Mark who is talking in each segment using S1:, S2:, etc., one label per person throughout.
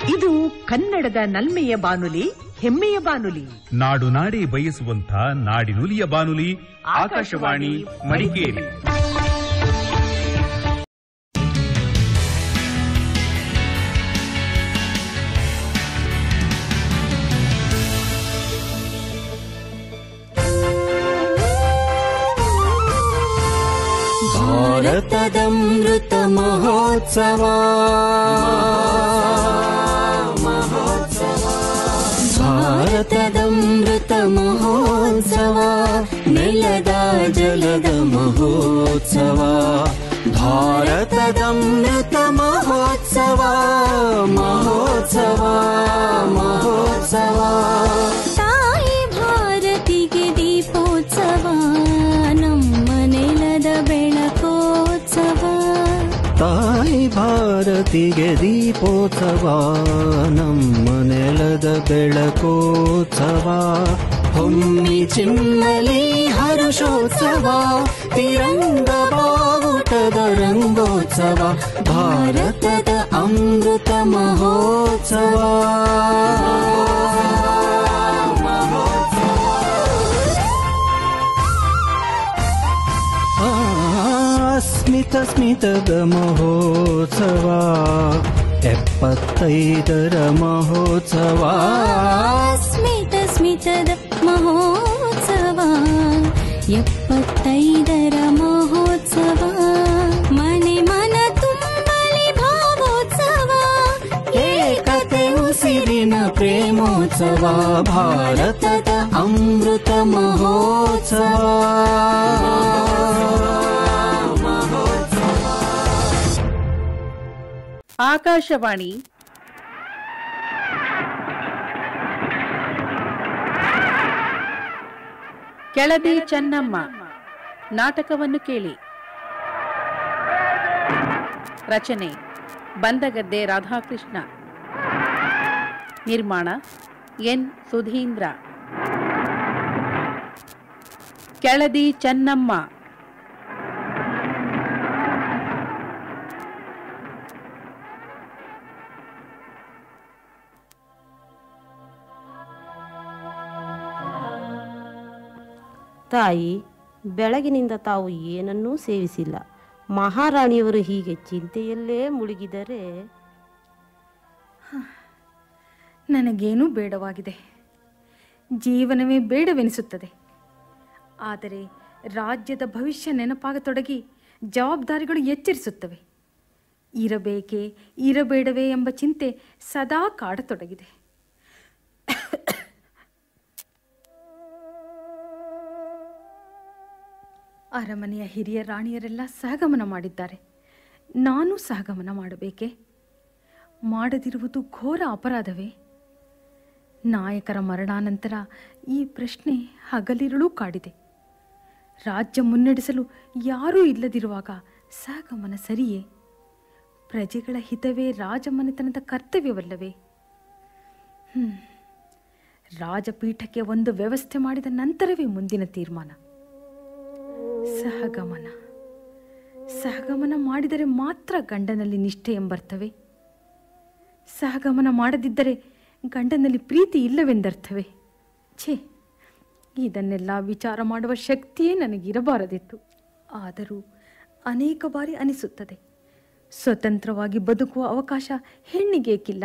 S1: ಇದು ಕನ್ನಡದ ನಲ್ಮೆಯ ಬಾನುಲಿ ಹೆಮ್ಮೆಯ ಬಾನುಲಿ
S2: ನಾಡು ನಾಡಿ ಬಯಸುವಂತ ನಾಡಿನುಲಿಯ ಬಾನುಲಿ ಆಕಾಶವಾಣಿ ಮಡಿಕೇರಿ
S3: ಭಾರತದಮೃತ ಮಹೋತ್ಸವ ಭಾರತದಮೃತ ಮಹೋತ್ಸವ ನೆಲದ ಜಲದ ಮಹೋತ್ಸವ ಭಾರತದಮೃತ ಮಹೋತ್ಸವ ಮಹೋತ್ಸವ ಮಹೋತ್ಸವ
S4: ತಾಯಿ ಭಾರತಿಗೆ ದೀಪೋತ್ಸವ ನಮ್ಮ ನೆಲದ ಬೆಳಕೋತ್ಸವ
S3: ತಾಯಿ ಭಾರತಿಗೆ ದೀಪೋತ್ಸವ ನಮ್ಮ ನೆಲದ ಬೆಳಕೋತ್ಸವ ಹೊಮ್ಮಿ ಚಿಮ್ಮಲಿ ಹರುಷೋತ್ಸವ ತಿರಂಗ ಬಾವುಟದ ರಂಗೋತ್ಸವ ಭಾರತದ ಅಮೃತ ಮಹೋತ್ಸವ ಆ, ಸ್ಮಿತ ಸ್ಮಿತದ ಮಹೋತ್ಸವ ಎಪ್ಪತ್ತೈದರ ಮಹೋತ್ಸವ
S4: ಸ್ಮಿತ ಸ್ಮಿತದ ಮಹೋತ್ಸವ ಎಪ್ಪತ್ತೈದರ ಮಹೋತ್ಸವ ಮನೆ ಮನ ತುಂಬಲಿ ಭಾವೋತ್ಸವ
S3: ಏಕತೆ ಉಸಿರಿನ ಪ್ರೇಮೋತ್ಸವ ಭಾರತದ ಅಮೃತ ಮಹೋತ್ಸವ
S1: ಆಕಾಶವಾಣಿ ಕೆಳದಿ ಚೆನ್ನಮ್ಮ ನಾಟಕವನ್ನು ಕೇಳಿ ರಚನೆ ಬಂದಗದ್ದೆ ರಾಧಾಕೃಷ್ಣ ನಿರ್ಮಾಣ ಎನ್ ಸುಧೀಂದ್ರ ಕೆಳದಿ ಚೆನ್ನಮ್ಮ
S5: ತಾಯಿ ಬೆಳಗಿನಿಂದ ತಾವು ಏನನ್ನೂ ಸೇವಿಸಿಲ್ಲ ಮಹಾರಾಣಿಯವರು ಹೀಗೆ ಚಿಂತೆಯಲ್ಲೇ ಮುಳುಗಿದರೆ
S6: ನನಗೇನೂ ಬೇಡವಾಗಿದೆ ಜೀವನವೇ ಬೇಡವೆನಿಸುತ್ತದೆ ಆದರೆ ರಾಜ್ಯದ ಭವಿಷ್ಯ ನೆನಪಾಗತೊಡಗಿ ಜವಾಬ್ದಾರಿಗಳು ಎಚ್ಚರಿಸುತ್ತವೆ ಇರಬೇಕೇ ಇರಬೇಡವೇ ಎಂಬ ಚಿಂತೆ ಸದಾ ಕಾಡತೊಡಗಿದೆ ಅರಮನೆಯ ಹಿರಿಯ ರಾಣಿಯರೆಲ್ಲ ಸಹಗಮನ ಮಾಡಿದ್ದಾರೆ ನಾನು ಸಹಗಮನ ಮಾಡಬೇಕೇ ಮಾಡದಿರುವುದು ಘೋರ ಅಪರಾಧವೇ ನಾಯಕರ ಮರಣಾನಂತರ ಈ ಪ್ರಶ್ನೆ ಹಗಲಿರುಳೂ ಕಾಡಿದೆ ರಾಜ್ಯ ಮುನ್ನಡೆಸಲು ಯಾರೂ ಇಲ್ಲದಿರುವಾಗ ಸಹಗಮನ ಸರಿಯೇ ಪ್ರಜೆಗಳ ಹಿತವೇ ರಾಜಮನೆತನದ ಕರ್ತವ್ಯವಲ್ಲವೇ ಹ್ಮ್. ರಾಜಪೀಠಕ್ಕೆ ಒಂದು ವ್ಯವಸ್ಥೆ ಮಾಡಿದ ನಂತರವೇ ಮುಂದಿನ ತೀರ್ಮಾನ ಸಹಗಮನ ಸಹಗಮನ ಮಾಡಿದರೆ ಮಾತ್ರ ಗಂಡನಲ್ಲಿ ನಿಷ್ಠೆ ಎಂಬರ್ಥವೇ ಸಹಗಮನ ಮಾಡದಿದ್ದರೆ ಗಂಡನಲ್ಲಿ ಪ್ರೀತಿ ಇಲ್ಲವೆಂದರ್ಥವೇ ಛೇ ಇದನ್ನೆಲ್ಲ ವಿಚಾರ ಮಾಡುವ ಶಕ್ತಿಯೇ ನನಗಿರಬಾರದಿತ್ತು ಆದರೂ ಅನೇಕ ಬಾರಿ ಅನಿಸುತ್ತದೆ ಸ್ವತಂತ್ರವಾಗಿ ಬದುಕುವ ಅವಕಾಶ ಹೆಣ್ಣಿಗೇಕಿಲ್ಲ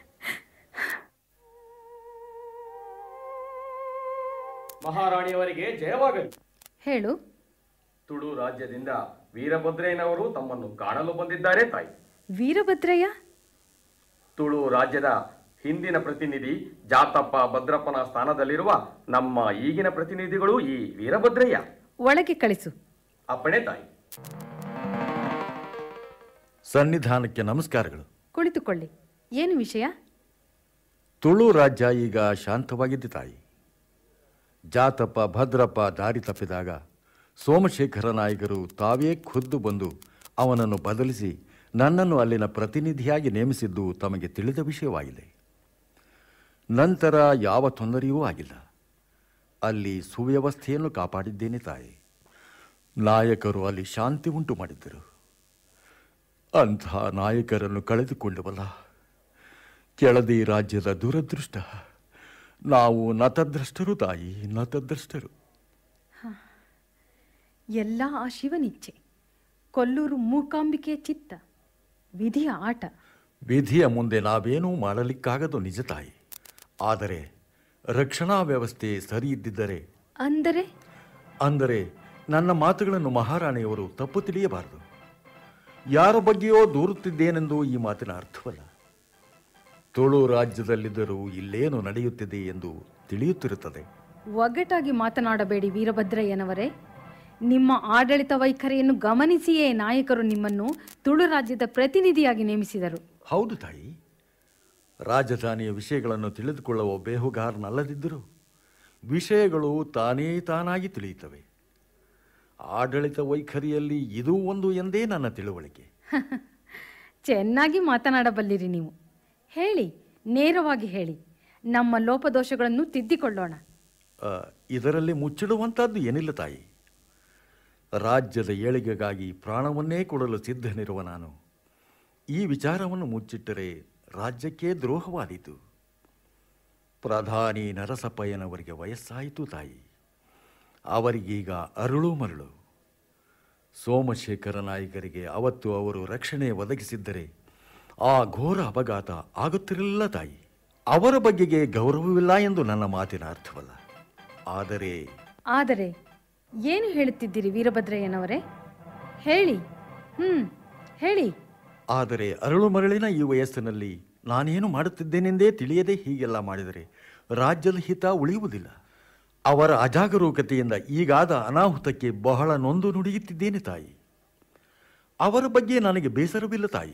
S7: ಮಹಾರಾಣಿಯವರಿಗೆ ಜಯವಾಗಲಿ
S6: ಹೇಳು
S7: ತುಳು ರಾಜ್ಯದಿಂದ ವೀರಭದ್ರಯ್ಯನವರು ತಮ್ಮನ್ನು ಕಾಣಲು ಬಂದಿದ್ದಾರೆ ತಾಯಿ
S6: ವೀರಭದ್ರಯ್ಯ
S7: ತುಳು ರಾಜ್ಯದ ಹಿಂದಿನ ಪ್ರತಿನಿಧಿ ಜಾತಪ್ಪ ಭದ್ರಪ್ಪನ ಸ್ಥಾನದಲ್ಲಿರುವ ನಮ್ಮ ಈಗಿನ ಪ್ರತಿನಿಧಿಗಳು ಈ ವೀರಭದ್ರಯ್ಯ
S6: ಒಳಗೆ ಕಳಿಸು
S7: ಅಪ್ಪಣೆ ತಾಯಿ
S8: ಸನ್ನಿಧಾನಕ್ಕೆ ನಮಸ್ಕಾರಗಳು
S6: ಕುಳಿತುಕೊಳ್ಳಿ ಏನು ವಿಷಯ
S8: ತುಳು ರಾಜ್ಯ ಈಗ ಶಾಂತವಾಗಿದ್ದೆ ತಾಯಿ ಜಾತಪ್ಪ ಭದ್ರಪ್ಪ ದಾರಿ ತಪ್ಪಿದಾಗ ಸೋಮಶೇಖರ ನಾಯಕರು ತಾವೇ ಖುದ್ದು ಬಂದು ಅವನನ್ನು ಬದಲಿಸಿ ನನ್ನನ್ನು ಅಲ್ಲಿನ ಪ್ರತಿನಿಧಿಯಾಗಿ ನೇಮಿಸಿದ್ದು ತಮಗೆ ತಿಳಿದ ವಿಷಯವಾಗಿದೆ ನಂತರ ಯಾವ ತೊಂದರೆಯೂ ಆಗಿಲ್ಲ ಅಲ್ಲಿ ಸುವ್ಯವಸ್ಥೆಯನ್ನು ಕಾಪಾಡಿದ್ದೇನೆ ತಾಯಿ ನಾಯಕರು ಅಲ್ಲಿ ಶಾಂತಿ ಉಂಟು ಮಾಡಿದ್ದರು ಅಂಥ ನಾಯಕರನ್ನು ಕಳೆದುಕೊಂಡವಲ್ಲ ಕೆಳದಿ ರಾಜ್ಯದ ದುರದೃಷ್ಟ ನಾವು ನತದ್ರಷ್ಟರು ತಾಯಿ ನತದ್ರಷ್ಟರು
S6: ಎಲ್ಲ ಆ ಶಿವನಿಚ್ಛೆ ಕೊಲ್ಲೂರು ಮೂಕಾಂಬಿಕೆಯ ಚಿತ್ತ ವಿಧಿಯ ಆಟ
S8: ವಿಧಿಯ ಮುಂದೆ ನಾವೇನೂ ಮಾಡಲಿಕ್ಕಾಗದು ನಿಜ ತಾಯಿ ಆದರೆ ರಕ್ಷಣಾ ವ್ಯವಸ್ಥೆ ಸರಿ ಇದ್ದಿದ್ದರೆ
S6: ಅಂದರೆ
S8: ಅಂದರೆ ನನ್ನ ಮಾತುಗಳನ್ನು ಮಹಾರಾಣಿಯವರು ತಪ್ಪು ತಿಳಿಯಬಾರದು ಯಾರ ಬಗ್ಗೆಯೋ ದೂರುತ್ತಿದ್ದೇನೆಂದು ಈ ಮಾತಿನ ಅರ್ಥವಲ್ಲ ತುಳು ರಾಜ್ಯದಲ್ಲಿದ್ದರೂ ಇಲ್ಲೇನು ನಡೆಯುತ್ತಿದೆ ಎಂದು ತಿಳಿಯುತ್ತಿರುತ್ತದೆ
S6: ಒಗ್ಗಟ್ಟಾಗಿ ಮಾತನಾಡಬೇಡಿ ವೀರಭದ್ರಯ್ಯನವರೇ ನಿಮ್ಮ ಆಡಳಿತ ವೈಖರಿಯನ್ನು ಗಮನಿಸಿಯೇ ನಾಯಕರು ನಿಮ್ಮನ್ನು ತುಳು ರಾಜ್ಯದ ಪ್ರತಿನಿಧಿಯಾಗಿ ನೇಮಿಸಿದರು
S8: ಹೌದು ತಾಯಿ ರಾಜಧಾನಿಯ ವಿಷಯಗಳನ್ನು ತಿಳಿದುಕೊಳ್ಳುವ ಬೇಹುಗಾರನಲ್ಲದಿದ್ದರೂ ವಿಷಯಗಳು ತಾನೇ ತಾನಾಗಿ ತಿಳಿಯುತ್ತವೆ ಆಡಳಿತ ವೈಖರಿಯಲ್ಲಿ ಇದೂ ಒಂದು ಎಂದೇ ನನ್ನ ತಿಳುವಳಿಕೆ
S6: ಚೆನ್ನಾಗಿ ಮಾತನಾಡಬಲ್ಲಿರಿ ನೀವು ಹೇಳಿ ನೇರವಾಗಿ ಹೇಳಿ ನಮ್ಮ ಲೋಪದೋಷಗಳನ್ನು ತಿದ್ದಿಕೊಳ್ಳೋಣ
S8: ಆ, ಇದರಲ್ಲಿ ಮುಚ್ಚಿಡುವಂಥದ್ದು ಏನಿಲ್ಲ ತಾಯಿ ರಾಜ್ಯದ ಏಳಿಗೆಗಾಗಿ ಪ್ರಾಣವನ್ನೇ ಕೊಡಲು ಸಿದ್ಧನಿರುವ ನಾನು ಈ ವಿಚಾರವನ್ನು ಮುಚ್ಚಿಟ್ಟರೆ ರಾಜ್ಯಕ್ಕೆ ದ್ರೋಹವಾದೀತು ಪ್ರಧಾನಿ ನರಸಪ್ಪಯ್ಯನವರಿಗೆ ವಯಸ್ಸಾಯಿತು ತಾಯಿ ಅವರಿಗೀಗ ಅರುಳು ಮರಳು ಸೋಮಶೇಖರ ನಾಯಕರಿಗೆ ಅವತ್ತು ಅವರು ರಕ್ಷಣೆ ಒದಗಿಸಿದ್ದರೆ ಆ ಘೋರ ಅಪಘಾತ ಆಗುತ್ತಿರಲಿಲ್ಲ ತಾಯಿ ಅವರ ಬಗೆಗೆ ಗೌರವವಿಲ್ಲ ಎಂದು ನನ್ನ ಮಾತಿನ ಅರ್ಥವಲ್ಲ ಆದರೆ
S6: ಆದರೆ ಏನು ಹೇಳುತ್ತಿದ್ದೀರಿ ವೀರಭದ್ರಯ್ಯನವರೇ ಹೇಳಿ ಹ್ಮ್ ಹೇಳಿ
S8: ಆದರೆ ಅರಳು ಮರಳಿನ ಈ ವಯಸ್ಸಿನಲ್ಲಿ ನಾನೇನು ಮಾಡುತ್ತಿದ್ದೇನೆಂದೇ ತಿಳಿಯದೆ ಹೀಗೆಲ್ಲ ಮಾಡಿದರೆ ರಾಜ್ಯದ ಹಿತ ಉಳಿಯುವುದಿಲ್ಲ ಅವರ ಅಜಾಗರೂಕತೆಯಿಂದ ಈಗಾದ ಅನಾಹುತಕ್ಕೆ ಬಹಳ ನೊಂದು ನುಡಿಯುತ್ತಿದ್ದೇನೆ ತಾಯಿ ಅವರ ಬಗ್ಗೆ ನನಗೆ ಬೇಸರವಿಲ್ಲ ತಾಯಿ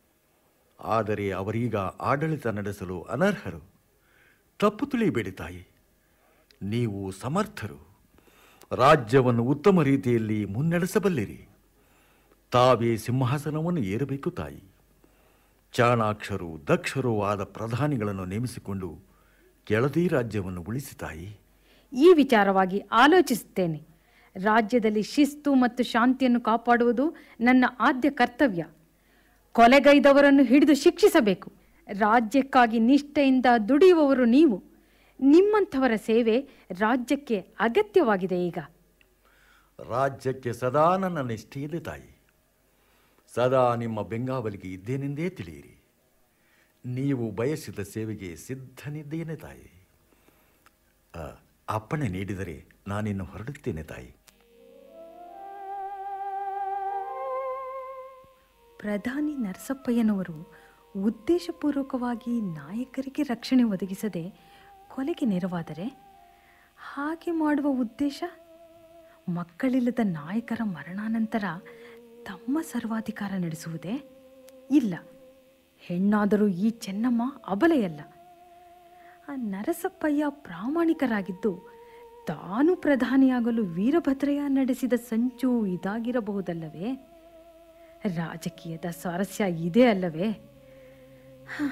S8: ಆದರೆ ಅವರೀಗ ಆಡಳಿತ ನಡೆಸಲು ಅನರ್ಹರು ತಪ್ಪು ತಿಳಿಯಬೇಡಿ ತಾಯಿ ನೀವು ಸಮರ್ಥರು ರಾಜ್ಯವನ್ನು ಉತ್ತಮ ರೀತಿಯಲ್ಲಿ ಮುನ್ನಡೆಸಬಲ್ಲಿರಿ ತಾವೇ ಸಿಂಹಾಸನವನ್ನು ಏರಬೇಕು ತಾಯಿ ಚಾಣಾಕ್ಷರು ದಕ್ಷರೂ ಆದ ಪ್ರಧಾನಿಗಳನ್ನು ನೇಮಿಸಿಕೊಂಡು ಕೆಳದಿ ರಾಜ್ಯವನ್ನು ಉಳಿಸಿ ತಾಯಿ
S6: ಈ ವಿಚಾರವಾಗಿ ಆಲೋಚಿಸುತ್ತೇನೆ ರಾಜ್ಯದಲ್ಲಿ ಶಿಸ್ತು ಮತ್ತು ಶಾಂತಿಯನ್ನು ಕಾಪಾಡುವುದು ನನ್ನ ಆದ್ಯ ಕರ್ತವ್ಯ ಕೊಲೆಗೈದವರನ್ನು ಹಿಡಿದು ಶಿಕ್ಷಿಸಬೇಕು ರಾಜ್ಯಕ್ಕಾಗಿ ನಿಷ್ಠೆಯಿಂದ ದುಡಿಯುವವರು ನೀವು ನಿಮ್ಮಂಥವರ ಸೇವೆ ರಾಜ್ಯಕ್ಕೆ ಅಗತ್ಯವಾಗಿದೆ ಈಗ
S8: ರಾಜ್ಯಕ್ಕೆ ಸದಾ ನನ್ನ ನಿಷ್ಠೆಯಿದೆ ತಾಯಿ ಸದಾ ನಿಮ್ಮ ಬೆಂಗಾವಲಿಗೆ ಇದ್ದೇನೆಂದೇ ತಿಳಿಯಿರಿ ನೀವು ಬಯಸಿದ ಸೇವೆಗೆ ಸಿದ್ಧನಿದ್ದೇನೆ ತಾಯಿ ಆ, ಅಪ್ಪಣೆ ನೀಡಿದರೆ ನಾನಿನ್ನು ಹೊರಡುತ್ತೇನೆ ತಾಯಿ
S6: ಪ್ರಧಾನಿ ನರಸಪ್ಪಯ್ಯನವರು ಉದ್ದೇಶಪೂರ್ವಕವಾಗಿ ನಾಯಕರಿಗೆ ರಕ್ಷಣೆ ಒದಗಿಸದೆ ಕೊಲೆಗೆ ನೆರವಾದರೆ ಹಾಗೆ ಮಾಡುವ ಉದ್ದೇಶ ಮಕ್ಕಳಿಲ್ಲದ ನಾಯಕರ ಮರಣಾನಂತರ ತಮ್ಮ ಸರ್ವಾಧಿಕಾರ ನಡೆಸುವುದೇ ಇಲ್ಲ ಹೆಣ್ಣಾದರೂ ಈ ಚೆನ್ನಮ್ಮ ಅಬಲೆಯಲ್ಲ ಆ ನರಸಪ್ಪಯ್ಯ ಪ್ರಾಮಾಣಿಕರಾಗಿದ್ದು ತಾನು ಪ್ರಧಾನಿಯಾಗಲು ವೀರಭದ್ರಯ್ಯ ನಡೆಸಿದ ಸಂಚು ಇದಾಗಿರಬಹುದಲ್ಲವೇ ರಾಜಕೀಯದ ಸ್ವಾರಸ್ಯ ಇದೆ ಅಲ್ಲವೇ ಹ.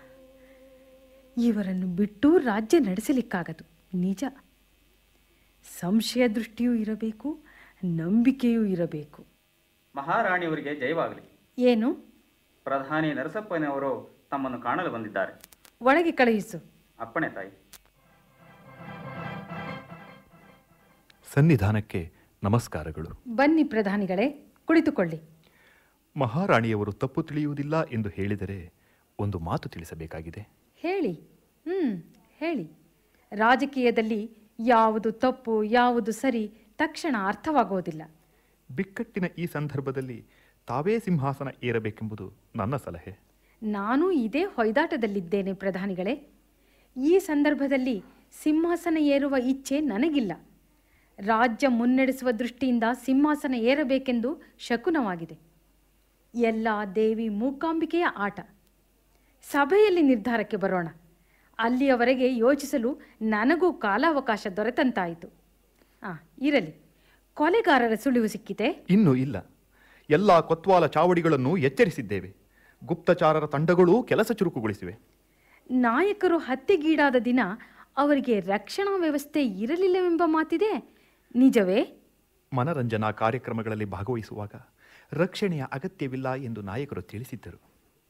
S6: ಇವರನ್ನು ಬಿಟ್ಟು ರಾಜ್ಯ ನಡೆಸಲಿಕ್ಕಾಗದು ನಿಜ ಸಂಶಯ ದೃಷ್ಟಿಯೂ ಇರಬೇಕು ನಂಬಿಕೆಯೂ ಇರಬೇಕು
S9: ಮಹಾರಾಣಿಯವರಿಗೆ ಜಯವಾಗಲಿ
S6: ಏನು
S9: ಪ್ರಧಾನಿ ನರಸಪ್ಪನವರು ತಮ್ಮನ್ನು ಕಾಣಲು ಬಂದಿದ್ದಾರೆ
S6: ಒಳಗೆ ಕಳುಹಿಸು
S9: ಅಪ್ಪಣೆ ತಾಯಿ
S10: ಸನ್ನಿಧಾನಕ್ಕೆ ನಮಸ್ಕಾರಗಳು
S6: ಬನ್ನಿ ಪ್ರಧಾನಿಗಳೇ ಕುಳಿತುಕೊಳ್ಳಿ
S10: ಮಹಾರಾಣಿಯವರು ತಪ್ಪು ತಿಳಿಯುವುದಿಲ್ಲ ಎಂದು ಹೇಳಿದರೆ ಒಂದು ಮಾತು ತಿಳಿಸಬೇಕಾಗಿದೆ
S6: ಹೇಳಿ ಹ್ಮ್ ಹೇಳಿ ರಾಜಕೀಯದಲ್ಲಿ ಯಾವುದು ತಪ್ಪು ಯಾವುದು ಸರಿ ತಕ್ಷಣ ಅರ್ಥವಾಗುವುದಿಲ್ಲ
S10: ಬಿಕ್ಕಟ್ಟಿನ ಈ ಸಂದರ್ಭದಲ್ಲಿ ತಾವೇ ಸಿಂಹಾಸನ ಏರಬೇಕೆಂಬುದು ನನ್ನ ಸಲಹೆ
S6: ನಾನು ಇದೇ ಹೊಯ್ದಾಟದಲ್ಲಿದ್ದೇನೆ ಪ್ರಧಾನಿಗಳೇ ಈ ಸಂದರ್ಭದಲ್ಲಿ ಸಿಂಹಾಸನ ಏರುವ ಇಚ್ಛೆ ನನಗಿಲ್ಲ ರಾಜ್ಯ ಮುನ್ನಡೆಸುವ ದೃಷ್ಟಿಯಿಂದ ಸಿಂಹಾಸನ ಏರಬೇಕೆಂದು ಶಕುನವಾಗಿದೆ ಎಲ್ಲ ದೇವಿ ಮೂಕಾಂಬಿಕೆಯ ಆಟ ಸಭೆಯಲ್ಲಿ ನಿರ್ಧಾರಕ್ಕೆ ಬರೋಣ ಅಲ್ಲಿಯವರೆಗೆ ಯೋಚಿಸಲು ನನಗೂ ಕಾಲಾವಕಾಶ ದೊರೆತಂತಾಯಿತು ಆ ಇರಲಿ ಕೊಲೆಗಾರರ ಸುಳಿವು ಸಿಕ್ಕಿತೆ
S10: ಇನ್ನೂ ಇಲ್ಲ ಎಲ್ಲ ಕೊತ್ವಾಲ ಚಾವಡಿಗಳನ್ನು ಎಚ್ಚರಿಸಿದ್ದೇವೆ ಗುಪ್ತಚಾರರ ತಂಡಗಳೂ ಕೆಲಸ ಚುರುಕುಗೊಳಿಸಿವೆ
S6: ನಾಯಕರು ಹತ್ಯೆಗೀಡಾದ ದಿನ ಅವರಿಗೆ ರಕ್ಷಣಾ ವ್ಯವಸ್ಥೆ ಇರಲಿಲ್ಲವೆಂಬ ಮಾತಿದೆ ನಿಜವೇ
S10: ಮನರಂಜನಾ ಕಾರ್ಯಕ್ರಮಗಳಲ್ಲಿ ಭಾಗವಹಿಸುವಾಗ ರಕ್ಷಣೆಯ ಅಗತ್ಯವಿಲ್ಲ ಎಂದು ನಾಯಕರು ತಿಳಿಸಿದ್ದರು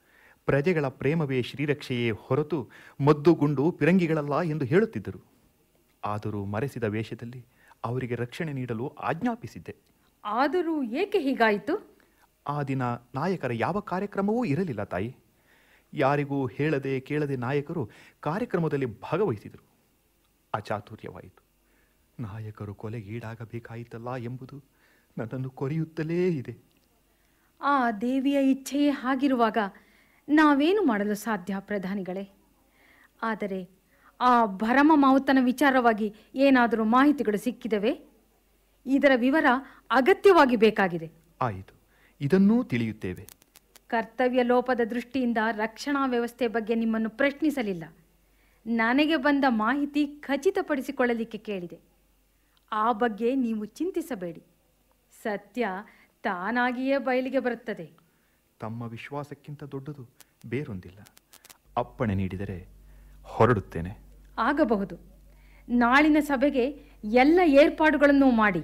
S10: ಪ್ರಜೆಗಳ ಪ್ರೇಮವೇ ಶ್ರೀರಕ್ಷೆಯೇ ಹೊರತು ಮದ್ದುಗುಂಡು ಪಿರಂಗಿಗಳಲ್ಲ ಎಂದು ಹೇಳುತ್ತಿದ್ದರು ಆದರೂ ಮರೆಸಿದ ವೇಷದಲ್ಲಿ ಅವರಿಗೆ ರಕ್ಷಣೆ ನೀಡಲು ಆಜ್ಞಾಪಿಸಿದ್ದೆ
S6: ಆದರೂ ಏಕೆ ಹೀಗಾಯಿತು
S10: ಆ ದಿನ ನಾಯಕರ ಯಾವ ಕಾರ್ಯಕ್ರಮವೂ ಇರಲಿಲ್ಲ ತಾಯಿ ಯಾರಿಗೂ ಹೇಳದೆ ಕೇಳದೆ ನಾಯಕರು ಕಾರ್ಯಕ್ರಮದಲ್ಲಿ ಭಾಗವಹಿಸಿದರು ಅಚಾತುರ್ಯವಾಯಿತು ನಾಯಕರು ಕೊಲೆಗೀಡಾಗಬೇಕಾಯಿತಲ್ಲ ಎಂಬುದು ನನ್ನನ್ನು ಕೊರೆಯುತ್ತಲೇ ಇದೆ
S6: ಆ ದೇವಿಯ ಇಚ್ಛೆಯೇ ಹಾಗಿರುವಾಗ ನಾವೇನು ಮಾಡಲು ಸಾಧ್ಯ ಪ್ರಧಾನಿಗಳೇ ಆದರೆ ಆ ಭರಮ ಮಾವುತನ ವಿಚಾರವಾಗಿ ಏನಾದರೂ ಮಾಹಿತಿಗಳು ಸಿಕ್ಕಿದವೆ ಇದರ ವಿವರ ಅಗತ್ಯವಾಗಿ ಬೇಕಾಗಿದೆ
S10: ಆಯಿತು ಇದನ್ನೂ ತಿಳಿಯುತ್ತೇವೆ
S6: ಕರ್ತವ್ಯ ಲೋಪದ ದೃಷ್ಟಿಯಿಂದ ರಕ್ಷಣಾ ವ್ಯವಸ್ಥೆ ಬಗ್ಗೆ ನಿಮ್ಮನ್ನು ಪ್ರಶ್ನಿಸಲಿಲ್ಲ ನನಗೆ ಬಂದ ಮಾಹಿತಿ ಖಚಿತಪಡಿಸಿಕೊಳ್ಳಲಿಕ್ಕೆ ಕೇಳಿದೆ ಆ ಬಗ್ಗೆ ನೀವು ಚಿಂತಿಸಬೇಡಿ ಸತ್ಯ ತಾನಾಗಿಯೇ ಬಯಲಿಗೆ ಬರುತ್ತದೆ
S10: ತಮ್ಮ ವಿಶ್ವಾಸಕ್ಕಿಂತ ದೊಡ್ಡದು ಬೇರೊಂದಿಲ್ಲ ಅಪ್ಪಣೆ ನೀಡಿದರೆ ಹೊರಡುತ್ತೇನೆ
S6: ಆಗಬಹುದು ನಾಳಿನ ಸಭೆಗೆ ಎಲ್ಲ ಏರ್ಪಾಡುಗಳನ್ನು ಮಾಡಿ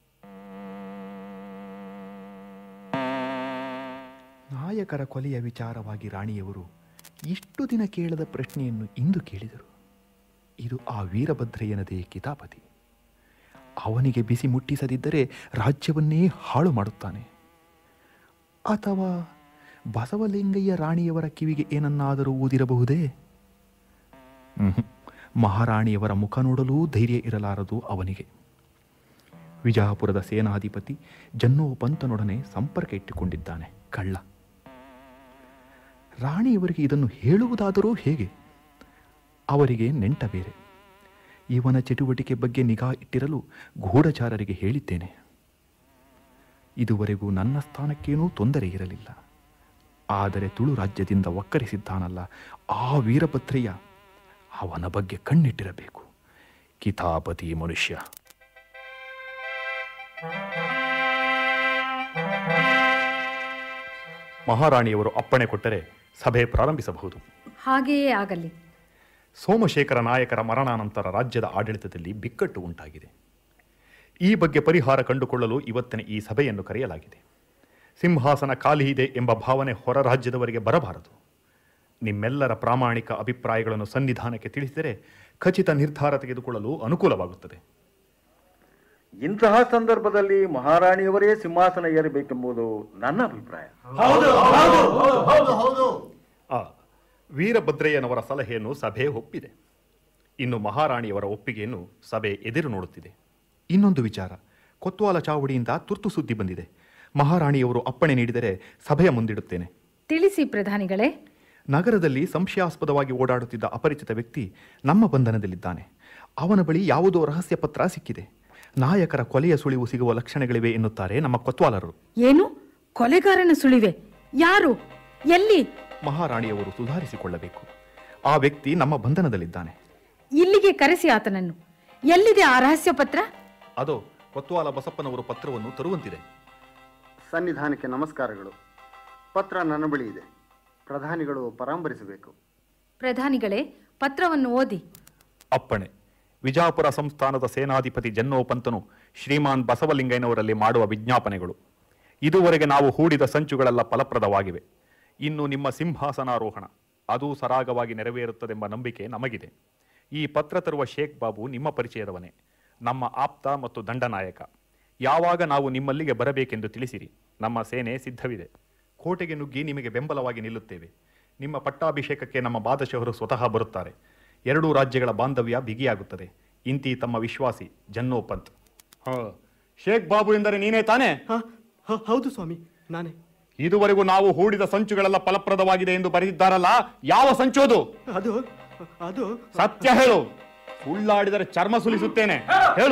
S10: ನಾಯಕರ ಕೊಲೆಯ ವಿಚಾರವಾಗಿ ರಾಣಿಯವರು ಇಷ್ಟು ದಿನ ಕೇಳದ ಪ್ರಶ್ನೆಯನ್ನು ಇಂದು ಕೇಳಿದರು ಇದು ಆ ವೀರಭದ್ರಯ್ಯನದೇ ಕಿತಾಪತಿ ಅವನಿಗೆ ಬಿಸಿ ಮುಟ್ಟಿಸದಿದ್ದರೆ ರಾಜ್ಯವನ್ನೇ ಹಾಳು ಮಾಡುತ್ತಾನೆ ಅಥವಾ ಬಸವಲಿಂಗಯ್ಯ ರಾಣಿಯವರ ಕಿವಿಗೆ ಏನನ್ನಾದರೂ ಊದಿರಬಹುದೇ ಮ್ಹೂ. ಮಹಾರಾಣಿಯವರ ಮುಖ ನೋಡಲೂ ಧೈರ್ಯ ಇರಲಾರದು ಅವನಿಗೆ ವಿಜಯಪುರದ ಸೇನಾಧಿಪತಿ ಜನ್ನೋ ಪಂತನೊಡನೆ ಸಂಪರ್ಕ ಇಟ್ಟುಕೊಂಡಿದ್ದಾನೆ ಕಳ್ಳ ರಾಣಿಯವರಿಗೆ ಇದನ್ನು ಹೇಳುವುದಾದರೂ ಹೇಗೆ ಅವರಿಗೆ ನೆಂಟ ಬೇರೆ ಇವನ ಚಟುವಟಿಕೆ ಬಗ್ಗೆ ನಿಗಾ ಇಟ್ಟಿರಲು ಗೂಢಚಾರರಿಗೆ ಹೇಳಿದ್ದೇನೆ ಇದುವರೆಗೂ ನನ್ನ ಸ್ಥಾನಕ್ಕೇನೂ ತೊಂದರೆ ಇರಲಿಲ್ಲ ಆದರೆ ತುಳು ರಾಜ್ಯದಿಂದ ಒಕ್ಕರಿಸಿದ್ದಾನಲ್ಲ ಆ ವೀರಭದ್ರಯ್ಯ ಅವನ ಬಗ್ಗೆ ಕಣ್ಣಿಟ್ಟಿರಬೇಕು ಕಿತಾಪತಿ ಮನುಷ್ಯ ಮಹಾರಾಣಿಯವರು ಅಪ್ಪಣೆ ಕೊಟ್ಟರೆ ಸಭೆ ಪ್ರಾರಂಭಿಸಬಹುದು
S6: ಹಾಗೆಯೇ ಆಗಲಿ
S10: ಸೋಮಶೇಖರ ನಾಯಕರ ಮರಣಾನಂತರ ರಾಜ್ಯದ ಆಡಳಿತದಲ್ಲಿ ಬಿಕ್ಕಟ್ಟು ಉಂಟಾಗಿದೆ ಈ ಬಗ್ಗೆ ಪರಿಹಾರ ಕಂಡುಕೊಳ್ಳಲು ಇವತ್ತಿನ ಈ ಸಭೆಯನ್ನು ಕರೆಯಲಾಗಿದೆ ಸಿಂಹಾಸನ ಖಾಲಿ ಇದೆ ಎಂಬ ಭಾವನೆ ಹೊರ ರಾಜ್ಯದವರಿಗೆ ಬರಬಾರದು ನಿಮ್ಮೆಲ್ಲರ ಪ್ರಾಮಾಣಿಕ ಅಭಿಪ್ರಾಯಗಳನ್ನು ಸನ್ನಿಧಾನಕ್ಕೆ ತಿಳಿಸಿದರೆ ಖಚಿತ ನಿರ್ಧಾರ ತೆಗೆದುಕೊಳ್ಳಲು ಅನುಕೂಲವಾಗುತ್ತದೆ
S8: ಇಂತಹ ಸಂದರ್ಭದಲ್ಲಿ ಮಹಾರಾಣಿಯವರೇ ಸಿಂಹಾಸನ ಏರಬೇಕೆಂಬುದು ನನ್ನ ಅಭಿಪ್ರಾಯ
S10: ಆ ವೀರಭದ್ರಯ್ಯನವರ ಸಲಹೆಯನ್ನು ಸಭೆ ಒಪ್ಪಿದೆ ಇನ್ನು ಮಹಾರಾಣಿಯವರ ಒಪ್ಪಿಗೆಯನ್ನು ಸಭೆ ಎದುರು ನೋಡುತ್ತಿದೆ ಇನ್ನೊಂದು ವಿಚಾರ ಕೊತ್ವಾಲ ಚಾವಡಿಯಿಂದ ತುರ್ತು ಸುದ್ದಿ ಬಂದಿದೆ ಮಹಾರಾಣಿಯವರು ಅಪ್ಪಣೆ ನೀಡಿದರೆ ಸಭೆಯ ಮುಂದಿಡುತ್ತೇನೆ
S6: ತಿಳಿಸಿ ಪ್ರಧಾನಿಗಳೇ
S10: ನಗರದಲ್ಲಿ ಸಂಶಯಾಸ್ಪದವಾಗಿ ಓಡಾಡುತ್ತಿದ್ದ ಅಪರಿಚಿತ ವ್ಯಕ್ತಿ ನಮ್ಮ ಬಂಧನದಲ್ಲಿದ್ದಾನೆ ಅವನ ಬಳಿ ಯಾವುದೋ ರಹಸ್ಯ ಪತ್ರ ಸಿಕ್ಕಿದೆ ನಾಯಕರ ಕೊಲೆಯ ಸುಳಿವು ಸಿಗುವ ಲಕ್ಷಣಗಳಿವೆ ಎನ್ನುತ್ತಾರೆ ನಮ್ಮ ಕೊತ್ವಾಲರು
S6: ಏನು ಕೊಲೆಗಾರನ ಸುಳಿವೆ ಯಾರು ಎಲ್ಲಿ
S10: ಮಹಾರಾಣಿಯವರು ಸುಧಾರಿಸಿಕೊಳ್ಳಬೇಕು ಆ ವ್ಯಕ್ತಿ ನಮ್ಮ ಬಂಧನದಲ್ಲಿದ್ದಾನೆ
S6: ಇಲ್ಲಿಗೆ ಕರೆಸಿ ಆತನನ್ನು ಎಲ್ಲಿದೆ ಆ ರಹಸ್ಯ ಪತ್ರ
S10: ಅದೋ ಕೊತ್ವಾಲ ಬಸಪ್ಪನವರು ಪತ್ರವನ್ನು ತರುವಂತಿದೆ
S11: ಸನ್ನಿಧಾನಕ್ಕೆ ನಮಸ್ಕಾರಗಳು ಪತ್ರ ನನ್ನ ಬಳಿ ಇದೆ ಪ್ರಧಾನಿಗಳು ಪರಾಂಬರಿಸಬೇಕು
S6: ಪ್ರಧಾನಿಗಳೇ ಪತ್ರವನ್ನು ಓದಿ
S10: ಅಪ್ಪಣೆ ವಿಜಾಪುರ ಸಂಸ್ಥಾನದ ಸೇನಾಧಿಪತಿ ಜನ್ನೋಪಂತನು ಶ್ರೀಮಾನ್ ಬಸವಲಿಂಗಯ್ಯನವರಲ್ಲಿ ಮಾಡುವ ವಿಜ್ಞಾಪನೆಗಳು ಇದುವರೆಗೆ ನಾವು ಹೂಡಿದ ಸಂಚುಗಳೆಲ್ಲ ಫಲಪ್ರದವಾಗಿವೆ ಇನ್ನು ನಿಮ್ಮ ಸಿಂಹಾಸನಾರೋಹಣ ಅದು ಸರಾಗವಾಗಿ ನೆರವೇರುತ್ತದೆಂಬ ನಂಬಿಕೆ ನಮಗಿದೆ ಈ ಪತ್ರ ತರುವ ಶೇಖ್ ಬಾಬು ನಿಮ್ಮ ಪರಿಚಯದವನೇ ನಮ್ಮ ಆಪ್ತ ಮತ್ತು ದಂಡನಾಯಕ ಯಾವಾಗ ನಾವು ನಿಮ್ಮಲ್ಲಿಗೆ ಬರಬೇಕೆಂದು ತಿಳಿಸಿರಿ ನಮ್ಮ ಸೇನೆ ಸಿದ್ಧವಿದೆ ಕೋಟೆಗೆ ನುಗ್ಗಿ ನಿಮಗೆ ಬೆಂಬಲವಾಗಿ ನಿಲ್ಲುತ್ತೇವೆ ನಿಮ್ಮ ಪಟ್ಟಾಭಿಷೇಕಕ್ಕೆ ನಮ್ಮ ಬಾದಶಹರು ಸ್ವತಃ ಬರುತ್ತಾರೆ ಎರಡೂ ರಾಜ್ಯಗಳ ಬಾಂಧವ್ಯ ಬಿಗಿಯಾಗುತ್ತದೆ ಇಂತಿ ತಮ್ಮ ವಿಶ್ವಾಸಿ ಜನ್ನೋಪಂತ್ ಹ, ಶೇಖ್ ಬಾಬು ಎಂದರೆ ನೀನೇ ತಾನೇ
S12: ಹೌದು ಸ್ವಾಮಿ ನಾನೇ
S10: ಇದುವರೆಗೂ ನಾವು ಹೂಡಿದ ಸಂಚುಗಳೆಲ್ಲ ಫಲಪ್ರದವಾಗಿದೆ ಎಂದು ಬರೆದಿದ್ದಾರಲ್ಲ ಯಾವ ಸಂಚೋದು
S12: ಅದು ಅದು
S10: ಸತ್ಯ ಹೇಳು ಸುಳ್ಳಾಡಿದರೆ ಚರ್ಮ ಸುಲಿಸುತ್ತೇನೆ ಹೇಳು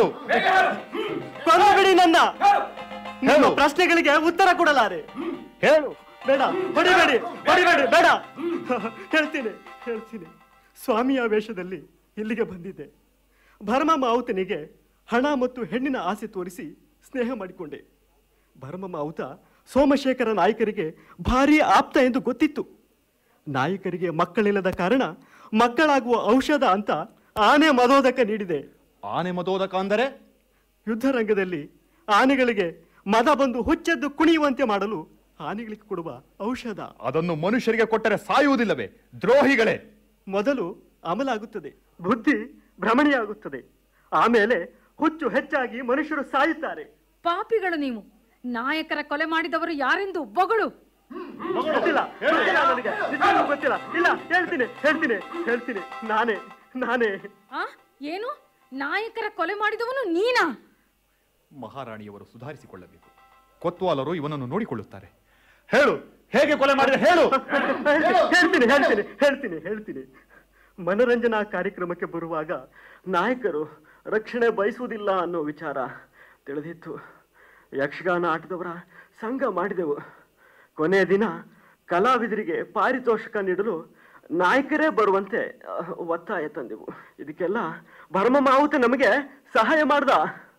S12: ಕೊಲ್ಲಬೇಡಿ ನನ್ನ ನಿಮ್ಮ ಪ್ರಶ್ನೆಗಳಿಗೆ ಉತ್ತರ ಕೊಡಲಾರೆ
S10: ಹೇಳು
S12: ಬೇಡ ಹೊಡಿಬೇಡಿ ಹೊಡಿಬೇಡಿ ಬೇಡ ಹೇಳ್ತೀನಿ ಹೇಳ್ತೀನಿ ಸ್ವಾಮಿಯ ವೇಷದಲ್ಲಿ ಇಲ್ಲಿಗೆ ಬಂದಿದ್ದೆ ಭರಮ ಮಾವುತನಿಗೆ ಹಣ ಮತ್ತು ಹೆಣ್ಣಿನ ಆಸೆ ತೋರಿಸಿ ಸ್ನೇಹ ಮಾಡಿಕೊಂಡೆ ಭರಮ ಮಾವುತ ಸೋಮಶೇಖರ ನಾಯಕರಿಗೆ ಭಾರಿ ಆಪ್ತ ಎಂದು ಗೊತ್ತಿತ್ತು ನಾಯಕರಿಗೆ ಮಕ್ಕಳಿಲ್ಲದ ಕಾರಣ ಮಕ್ಕಳಾಗುವ ಔಷಧ ಅಂತ ಆನೆ ಮದೋದಕ ನೀಡಿದೆ
S10: ಆನೆ ಮದೋದಕ ಅಂದರೆ
S12: ಯುದ್ಧ ರಂಗದಲ್ಲಿ ಆನೆಗಳಿಗೆ ಮದ ಬಂದು ಹುಚ್ಚೆದ್ದು ಕುಣಿಯುವಂತೆ ಮಾಡಲು ಹಾನಿಗಳಿಗೆ ಕೊಡುವ ಔಷಧ
S10: ಅದನ್ನು ಮನುಷ್ಯರಿಗೆ ಕೊಟ್ಟರೆ ಸಾಯುವುದಿಲ್ಲವೇ ದ್ರೋಹಿಗಳೇ
S12: ಮೊದಲು ಅಮಲಾಗುತ್ತದೆ ಬುದ್ಧಿ ಭ್ರಮಣೆಯಾಗುತ್ತದೆ ಆಮೇಲೆ ಹುಚ್ಚು ಹೆಚ್ಚಾಗಿ ಮನುಷ್ಯರು ಸಾಯುತ್ತಾರೆ
S6: ಪಾಪಿಗಳು ನೀವು ನಾಯಕರ ಕೊಲೆ ಮಾಡಿದವರು ಯಾರೆಂದು ಬೊಗಳು
S12: ಗೊತ್ತಿಲ್ಲ ಗೊತ್ತಿಲ್ಲ ನನಗೆ ನಿಜವಾಗ್ಲೂ ಗೊತ್ತಿಲ್ಲ ಇಲ್ಲ ಹೇಳ್ತೀನಿ ಹೇಳ್ತೀನಿ ಹೇಳ್ತೀನಿ ನಾನೇ ನಾನೇ
S6: ಆ ಏನು ನಾಯಕರ ಕೊಲೆ ಮಾಡಿದವನು ನೀನಾ
S10: ಮಹಾರಾಣಿಯವರು ಸುಧಾರಿಸಿಕೊಳ್ಳಬೇಕು ಕೊತ್ವಾಲರು ಇವನನ್ನು ನೋಡಿಕೊಳ್ಳುತ್ತಾರೆ ಹೇಳು ಹೇಗೆ ಕೊಲೆ ಮಾಡಿದ ಹೇಳು
S12: ಹೇಳ್ತೀನಿ ಹೇಳ್ತೀನಿ ಹೇಳ್ತೀನಿ ಹೇಳ್ತೀನಿ ಮನರಂಜನಾ ಕಾರ್ಯಕ್ರಮಕ್ಕೆ ಬರುವಾಗ ನಾಯಕರು ರಕ್ಷಣೆ ಬಯಸುವುದಿಲ್ಲ ಅನ್ನೋ ವಿಚಾರ ತಿಳಿದಿತ್ತು ಯಕ್ಷಗಾನ ಆಟದವರ ಸಂಘ ಮಾಡಿದೆವು ಕೊನೆಯ ದಿನ ಕಲಾವಿದರಿಗೆ ಪಾರಿತೋಷಕ ನೀಡಲು ನಾಯಕರೇ ಬರುವಂತೆ ಅಹ್, ಒತ್ತಾಯ ತಂದೆವು ಇದಕ್ಕೆಲ್ಲ ಭರಮ ಮಾವುತ ನಮಗೆ ಸಹಾಯ ಮಾಡ್ದ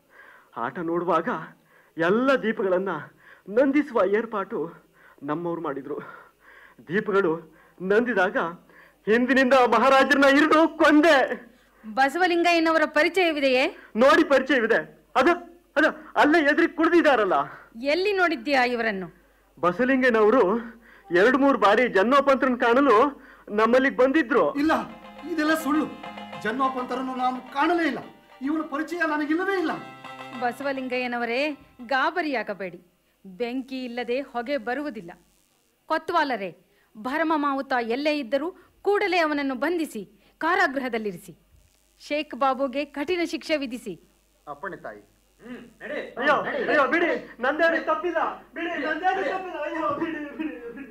S12: ಆಟ ನೋಡುವಾಗ ಎಲ್ಲ ದೀಪಗಳನ್ನ ನಂದಿಸುವ ಏರ್ಪಾಟು ನಮ್ಮವ್ರು ಮಾಡಿದ್ರು ದೀಪಗಳು ನಂದಿದಾಗ ಹಿಂದಿನಿಂದ ಮಹಾರಾಜರನ್ನ ಇರಿದು ಕೊಂದೆ
S6: ಬಸವಲಿಂಗಯ್ಯನವರ ಪರಿಚಯವಿದೆಯೇ
S12: ನೋಡಿ ಪರಿಚಯವಿದೆ ಅದು ಅದು ಅಲ್ಲೇ ಎದುರಿಗೆ ಕುಡಿದಿದ್ದಾರಲ್ಲ
S6: ಎಲ್ಲಿ ನೋಡಿದ್ದೀಯಾ ಇವರನ್ನು
S12: ಬಸಲಿಂಗನವರು ಎರಡು ಮೂರು ಬಾರಿ ಜನ್ನೋಪಂತ್ರನ್ ಕಾಣಲು ನಮ್ಮಲ್ಲಿಗೆ ಬಂದಿದ್ರು
S13: ಇಲ್ಲ ಇದೆಲ್ಲ ಸುಳ್ಳು ಜನ್ಮೋಪಂತರನ್ನು ನಾನು ಕಾಣಲೇ ಇಲ್ಲ ಇವನ ಪರಿಚಯ ನನಗಿಲ್ಲವೇ ಇಲ್ಲ
S6: ಬಸವಲಿಂಗಯ್ಯನವರೇ ಗಾಬರಿಯಾಗಬೇಡಿ ಬೆಂಕಿ ಇಲ್ಲದೆ ಹೊಗೆ ಬರುವುದಿಲ್ಲ ಕೊತ್ವಾಲರೇ ಭರಮ ಮಾವುತ ಎಲ್ಲೇ ಇದ್ದರೂ ಕೂಡಲೇ ಅವನನ್ನು ಬಂಧಿಸಿ ಕಾರಾಗೃಹದಲ್ಲಿರಿಸಿ ಶೇಖ್ ಬಾಬುಗೆ ಕಠಿಣ ಶಿಕ್ಷೆ ವಿಧಿಸಿ
S11: ಅಪ್ಪಣೆ ತಾಯಿ
S12: ಅಯ್ಯೋ ಅಯ್ಯೋ ಬಿಡಿ ನಂದೇನು ತಪ್ಪಿಲ್ಲ ಬಿಡಿ ನಂದೇನು ತಪ್ಪಿಲ್ಲ ಅಯ್ಯೋ ಬಿಡಿ ಬಿಡಿ ಬಿಡಿ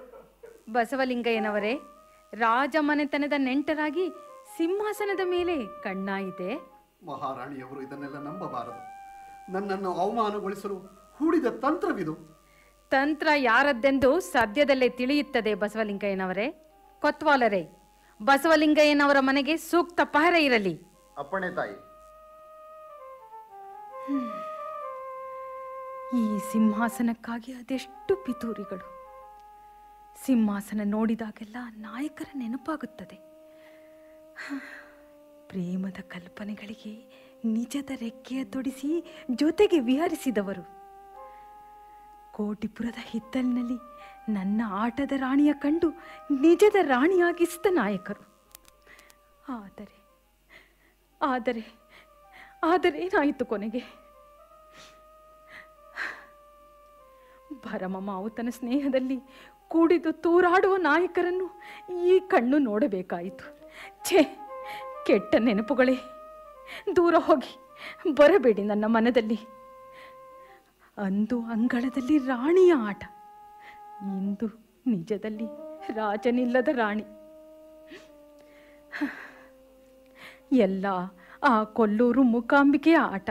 S6: ಬಸವಲಿಂಗಯ್ಯನವರೇ ರಾಜಮನೆತನದ ನೆಂಟರಾಗಿ ಸಿಂಹಾಸನದ ಮೇಲೆ ಕಣ್ಣಾಯಿತೆ
S13: ಮಹಾರಾಣಿಯವರು ಇದನ್ನೆಲ್ಲ ನಂಬಬಾರದು ನನ್ನನ್ನು ಅವಮಾನಗೊಳಿಸಲು ಹೂಡಿದ ತಂತ್ರವಿದು
S6: ತಂತ್ರ ಯಾರದ್ದೆಂದು ಸದ್ಯದಲ್ಲೇ ತಿಳಿಯುತ್ತದೆ ಬಸವಲಿಂಗಯ್ಯನವರೇ ಕೊತ್ವಾಲರೇ ಬಸವಲಿಂಗಯ್ಯನವರ ಮನೆಗೆ ಸೂಕ್ತ ಪಹರೆ ಇರಲಿ
S11: ಅಪ್ಪಣೆ ತಾಯಿ
S6: ಈ ಸಿಂಹಾಸನಕ್ಕಾಗಿ ಅದೆಷ್ಟು ಪಿತೂರಿಗಳು ಸಿಂಹಾಸನ ನೋಡಿದಾಗೆಲ್ಲ ನಾಯಕರ ನೆನಪಾಗುತ್ತದೆ ಹ, ಪ್ರೇಮದ ಕಲ್ಪನೆಗಳಿಗೆ ನಿಜದ ರೆಕ್ಕೆಯ ತೊಡಿಸಿ ಜೊತೆಗೆ ವಿಹರಿಸಿದವರು ಕೋಟಿಪುರದ ಹಿತ್ತಲಿನಲ್ಲಿ ನನ್ನ ಆಟದ ರಾಣಿಯ ಕಂಡು ನಿಜದ ರಾಣಿಯಾಗಿಸಿದ ನಾಯಕರು ಆದರೆ ಆದರೆ ಆದರೆ ಏನಾಯಿತು ಕೊನೆಗೆ ಭರಮ ಮಾವುತನ ಸ್ನೇಹದಲ್ಲಿ ಕೂಡಿದು ತೂರಾಡುವ ನಾಯಕರನ್ನು ಈ ಕಣ್ಣು ನೋಡಬೇಕಾಯಿತು ಛೇ ಕೆಟ್ಟ ನೆನಪುಗಳೇ ದೂರ ಹೋಗಿ ಬರಬೇಡಿ ನನ್ನ ಮನದಲ್ಲಿ ಅಂದು ಅಂಗಳದಲ್ಲಿ ರಾಣಿಯ ಆಟ ಇಂದು ನಿಜದಲ್ಲಿ ರಾಜನಿಲ್ಲದ ರಾಣಿ ಎಲ್ಲ ಆ ಕೊಲ್ಲೂರು ಮೂಕಾಂಬಿಕೆಯ ಆಟ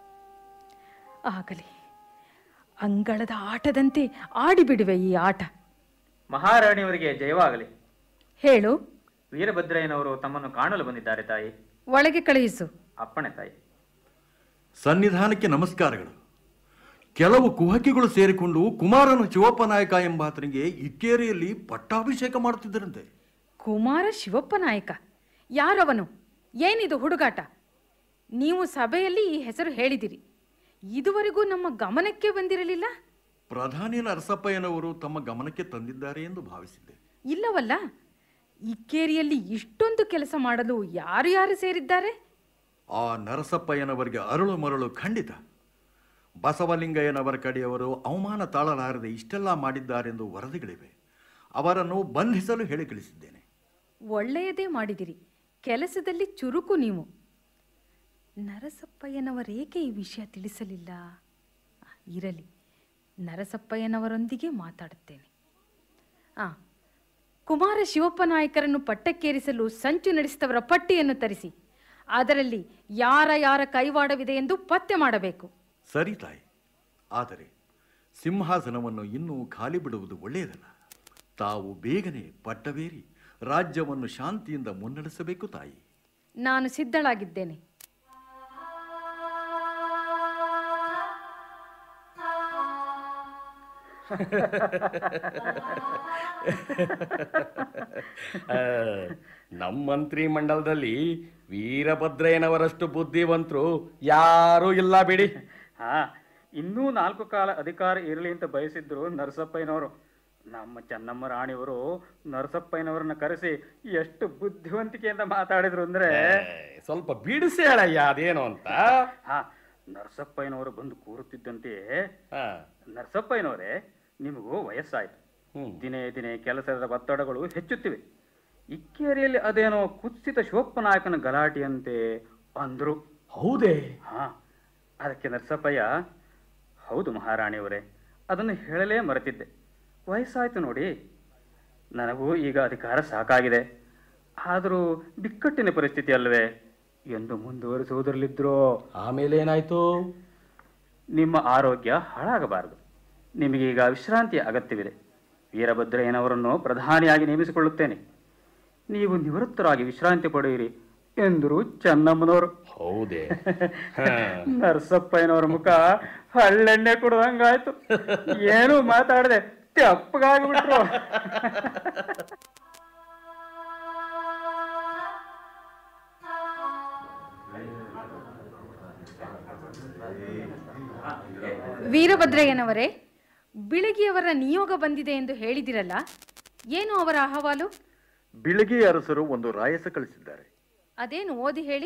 S6: ಆಗಲಿ ಅಂಗಳದ ಆಟದಂತೆ ಆಡಿಬಿಡುವೆ ಈ ಆಟ
S9: ಮಹಾರಾಣಿಯವರಿಗೆ ಜಯವಾಗಲಿ
S6: ಹೇಳು
S9: ವೀರಭದ್ರಯ್ಯನವರು ತಮ್ಮನ್ನು ಕಾಣಲು ಬಂದಿದ್ದಾರೆ ತಾಯಿ
S6: ಒಳಗೆ ಕಳುಹಿಸು
S9: ಅಪ್ಪಣೆ ತಾಯಿ
S8: ಸನ್ನಿಧಾನಕ್ಕೆ ನಮಸ್ಕಾರಗಳು ಕೆಲವು ಕುಹಕಿಗಳು ಸೇರಿಕೊಂಡು ಕುಮಾರನ ಶಿವಪ್ಪ ನಾಯಕ ಎಂಬಾತನಿಗೆ ಇಕ್ಕೇರಿಯಲ್ಲಿ ಪಟ್ಟಾಭಿಷೇಕ ಮಾಡುತ್ತಿದ್ದರಂತೆ
S6: ಕುಮಾರ ಶಿವಪ್ಪ ನಾಯಕ ಯಾರವನು ಏನಿದು ಹುಡುಗಾಟ ನೀವು ಸಭೆಯಲ್ಲಿ ಈ ಹೆಸರು ಹೇಳಿದಿರಿ ಇದುವರೆಗೂ ನಮ್ಮ ಗಮನಕ್ಕೆ ಬಂದಿರಲಿಲ್ಲ
S8: ಪ್ರಧಾನಿ ನರಸಪ್ಪಯ್ಯನವರು ತಮ್ಮ ಗಮನಕ್ಕೆ ತಂದಿದ್ದಾರೆ ಎಂದು ಭಾವಿಸಿದ್ದೆ
S6: ಇಲ್ಲವಲ್ಲ ಇಕ್ಕೇರಿಯಲ್ಲಿ ಇಷ್ಟೊಂದು ಕೆಲಸ ಮಾಡಲು ಯಾರು ಯಾರು ಸೇರಿದ್ದಾರೆ
S8: ಆ ನರಸಪ್ಪಯ್ಯನವರಿಗೆ ಅರಳು ಮರಳು ಖಂಡಿತ ಬಸವಲಿಂಗಯ್ಯನವರ ಕಡೆಯವರು ಅವಮಾನ ತಾಳಲಾರದೆ ಇಷ್ಟೆಲ್ಲ ಮಾಡಿದ್ದಾರೆಂದು ವರದಿಗಳಿವೆ ಅವರನ್ನು ಬಂಧಿಸಲು ಹೇಳಿ ಕಳಿಸಿದ್ದೇನೆ
S6: ಒಳ್ಳೆಯದೇ ಮಾಡಿದಿರಿ ಕೆಲಸದಲ್ಲಿ ಚುರುಕು ನೀವು ನರಸಪ್ಪಯ್ಯನವರೇಕೆ ಈ ವಿಷಯ ತಿಳಿಸಲಿಲ್ಲ ಇರಲಿ ನರಸಪ್ಪಯ್ಯನವರೊಂದಿಗೆ ಮಾತಾಡುತ್ತೇನೆ ಆ ಕುಮಾರ ಶಿವಪ್ಪ ನಾಯಕರನ್ನು ಪಟ್ಟಕ್ಕೇರಿಸಲು ಸಂಚು ನಡೆಸಿದವರ ಪಟ್ಟಿಯನ್ನು ತರಿಸಿ ಅದರಲ್ಲಿ ಯಾರ ಯಾರ ಕೈವಾಡವಿದೆ ಎಂದು ಪತ್ತೆ ಮಾಡಬೇಕು
S8: ಸರಿ ತಾಯಿ ಆದರೆ ಸಿಂಹಾಸನವನ್ನು ಇನ್ನೂ ಖಾಲಿ ಬಿಡುವುದು ಒಳ್ಳೆಯದಲ್ಲ ತಾವು ಬೇಗನೆ ಪಟ್ಟವೇರಿ ರಾಜ್ಯವನ್ನು ಶಾಂತಿಯಿಂದ ಮುನ್ನಡೆಸಬೇಕು ತಾಯಿ
S6: ನಾನು ಸಿದ್ಧಳಾಗಿದ್ದೇನೆ
S7: ಆ, ನಮ್ಮ ಮಂತ್ರಿ ಮಂಡಲದಲ್ಲಿ ವೀರಭದ್ರಯ್ಯನವರಷ್ಟು ಬುದ್ಧಿವಂತರು ಯಾರೂ ಇಲ್ಲ ಬಿಡಿ
S9: ಹಾ ಇನ್ನೂ ನಾಲ್ಕು ಕಾಲ ಅಧಿಕಾರ ಇರಲಿ ಅಂತ ಬಯಸಿದ್ರು ನರಸಪ್ಪಯ್ಯನವರು ನಮ್ಮ ಚೆನ್ನಮ್ಮ ರಾಣಿಯವರು ನರಸಪ್ಪಯ್ಯನವರನ್ನ ಕರೆಸಿ ಎಷ್ಟು ಬುದ್ಧಿವಂತಿಕೆಯಿಂದ ಮಾತಾಡಿದ್ರು ಅಂದ್ರೆ
S7: ಸ್ವಲ್ಪ ಬಿಡಿಸಿ ಹೇಳಯ್ಯ ಅದೇನು ಅಂತ
S9: ಹಾ ನರಸಪ್ಪಯ್ಯನವರು ಬಂದು ಕೂರುತ್ತಿದ್ದಂತೆ ನರಸಪ್ಪಯ್ಯನವರೇ ನಿಮಗೂ ವಯಸ್ಸಾಯ್ತು ದಿನೇ ದಿನೇ ಕೆಲಸದ ಒತ್ತಡಗಳು ಹೆಚ್ಚುತ್ತಿವೆ ಇಕ್ಕೇರಿಯಲ್ಲಿ ಅದೇನೋ ಕುತ್ಸಿತ ಶಿವಪ್ಪನಾಯಕನ ಗಲಾಟೆಯಂತೆ ಅಂದ್ರು
S7: ಹೌದೇ
S9: ಹಾ ಅದಕ್ಕೆ ನರಸಪ್ಪಯ್ಯ ಹೌದು ಮಹಾರಾಣಿಯವರೇ ಅದನ್ನು ಹೇಳಲೇ ಮರೆತಿದ್ದೆ ವಯಸ್ಸಾಯ್ತು ನೋಡಿ ನನಗೂ ಈಗ ಅಧಿಕಾರ ಸಾಕಾಗಿದೆ ಆದರೂ ಬಿಕ್ಕಟ್ಟಿನ ಪರಿಸ್ಥಿತಿ ಅಲ್ವೇ ಎಂದು ಮುಂದುವರಿಸುವುದರಲ್ಲಿದ್ರೋ
S7: ಆಮೇಲೆ ಏನಾಯ್ತು
S9: ನಿಮ್ಮ ಆರೋಗ್ಯ ಹಾಳಾಗಬಾರದು ನಿಮಗೀಗ ವಿಶ್ರಾಂತಿಯ ಅಗತ್ಯವಿದೆ ವೀರಭದ್ರಯ್ಯನವರನ್ನು ಪ್ರಧಾನಿಯಾಗಿ ನೇಮಿಸಿಕೊಳ್ಳುತ್ತೇನೆ ನೀವು ನಿವೃತ್ತರಾಗಿ ವಿಶ್ರಾಂತಿ ಪಡೆಯಿರಿ ಎಂದರು ಚೆನ್ನಮ್ಮನವರು
S7: ಹೌದೇ
S9: ನರಸಪ್ಪಯ್ಯನವರ ಮುಖ ಹಳ್ಳೆಣ್ಣೆ ಕುಡ್ದಂಗಾಯ್ತು ಏನೂ ಮಾತಾಡದೆ ತೆಪ್ಪಗಾಗ್ಬಿಟ್ರು
S6: ವೀರಭದ್ರಯ್ಯನವರೇ ಬಿಳಗಿಯವರ ನಿಯೋಗ ಬಂದಿದೆ ಎಂದು ಹೇಳಿದಿರಲ್ಲ ಏನು ಅವರ ಅಹವಾಲು
S8: ಬಿಳಗಿ ಅರಸರು ಒಂದು ರಾಯಸ ಕಳಿಸಿದ್ದಾರೆ
S6: ಅದೇನು ಓದಿ ಹೇಳಿ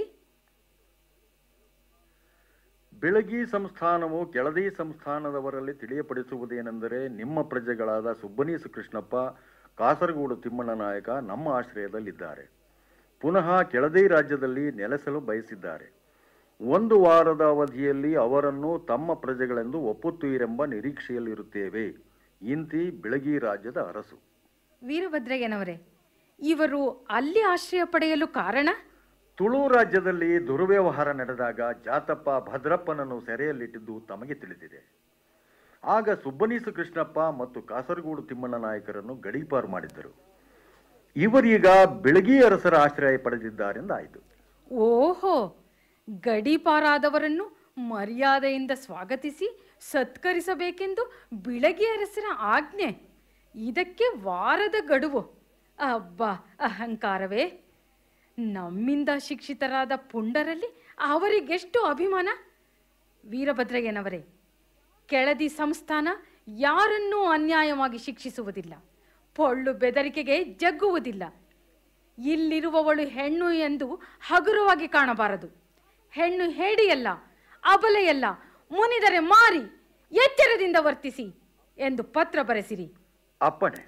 S8: ಬೆಳಗಿ ಸಂಸ್ಥಾನವು ಕೆಳದಿ ಸಂಸ್ಥಾನದವರಲ್ಲಿ ತಿಳಿಯಪಡಿಸುವುದೇನೆಂದರೆ ನಿಮ್ಮ ಪ್ರಜೆಗಳಾದ ಸುಬ್ಬನೀಸು ಕೃಷ್ಣಪ್ಪ ಕಾಸರಗೋಡು ತಿಮ್ಮಣ್ಣ ನಾಯಕ ನಮ್ಮ ಆಶ್ರಯದಲ್ಲಿದ್ದಾರೆ ಪುನಃ ಕೆಳದಿ ರಾಜ್ಯದಲ್ಲಿ ನೆಲೆಸಲು ಬಯಸಿದ್ದಾರೆ ಒಂದು ವಾರದ ಅವಧಿಯಲ್ಲಿ ಅವರನ್ನು ತಮ್ಮ ಪ್ರಜೆಗಳೆಂದು ಒಪ್ಪುತ್ತೀರೆಂಬ ನಿರೀಕ್ಷೆಯಲ್ಲಿರುತ್ತೇವೆ ಇಂತಿ ಬೆಳಗಿ ರಾಜ್ಯದ ಅರಸು
S6: ವೀರಭದ್ರಯ್ಯನವರೇ ಇವರು ಅಲ್ಲಿ ಆಶ್ರಯ ಪಡೆಯಲು ಕಾರಣ
S8: ತುಳು ರಾಜ್ಯದಲ್ಲಿ ದುರ್ವ್ಯವಹಾರ ನಡೆದಾಗ ಜಾತಪ್ಪ ಭದ್ರಪ್ಪನನ್ನು ಸೆರೆಯಲ್ಲಿಟ್ಟಿದ್ದು ತಮಗೆ ತಿಳಿದಿದೆ ಆಗ ಸುಬ್ಬನೀಸು ಕೃಷ್ಣಪ್ಪ ಮತ್ತು ಕಾಸರಗೋಡು ತಿಮ್ಮಣ್ಣ ನಾಯಕರನ್ನು ಗಡೀಪಾರು ಮಾಡಿದ್ದರು ಇವರೀಗ ಬೆಳಗಿ ಅರಸರ ಆಶ್ರಯ ಪಡೆದಿದ್ದಾರೆಂದಾಯಿತು
S6: ಓಹೋ ಗಡೀಪಾರಾದವರನ್ನು ಮರ್ಯಾದೆಯಿಂದ ಸ್ವಾಗತಿಸಿ ಸತ್ಕರಿಸಬೇಕೆಂದು ಬಿಳಗಿ ಅರಸರ ಆಜ್ಞೆ ಇದಕ್ಕೆ ವಾರದ ಗಡುವು ಅಬ್ಬಾ ಅಹಂಕಾರವೇ ನಮ್ಮಿಂದ ಶಿಕ್ಷಿತರಾದ ಪುಂಡರಲ್ಲಿ ಅವರಿಗೆಷ್ಟು ಅಭಿಮಾನ ವೀರಭದ್ರಯ್ಯನವರೇ ಕೆಳದಿ ಸಂಸ್ಥಾನ ಯಾರನ್ನೂ ಅನ್ಯಾಯವಾಗಿ ಶಿಕ್ಷಿಸುವುದಿಲ್ಲ ಪೊಳ್ಳು ಬೆದರಿಕೆಗೆ ಜಗ್ಗುವುದಿಲ್ಲ ಇಲ್ಲಿರುವವಳು ಹೆಣ್ಣು ಎಂದು ಹಗುರವಾಗಿ ಕಾಣಬಾರದು ಹೆಣ್ಣು ಹೇಡಿಯಲ್ಲ ಅಬಲೆಯಲ್ಲ ಮುನಿದರೆ ಮಾರಿ ಎಚ್ಚರದಿಂದ ವರ್ತಿಸಿ ಎಂದು ಪತ್ರ ಬರೆಸಿರಿ
S8: ಅಪ್ಪಣೆ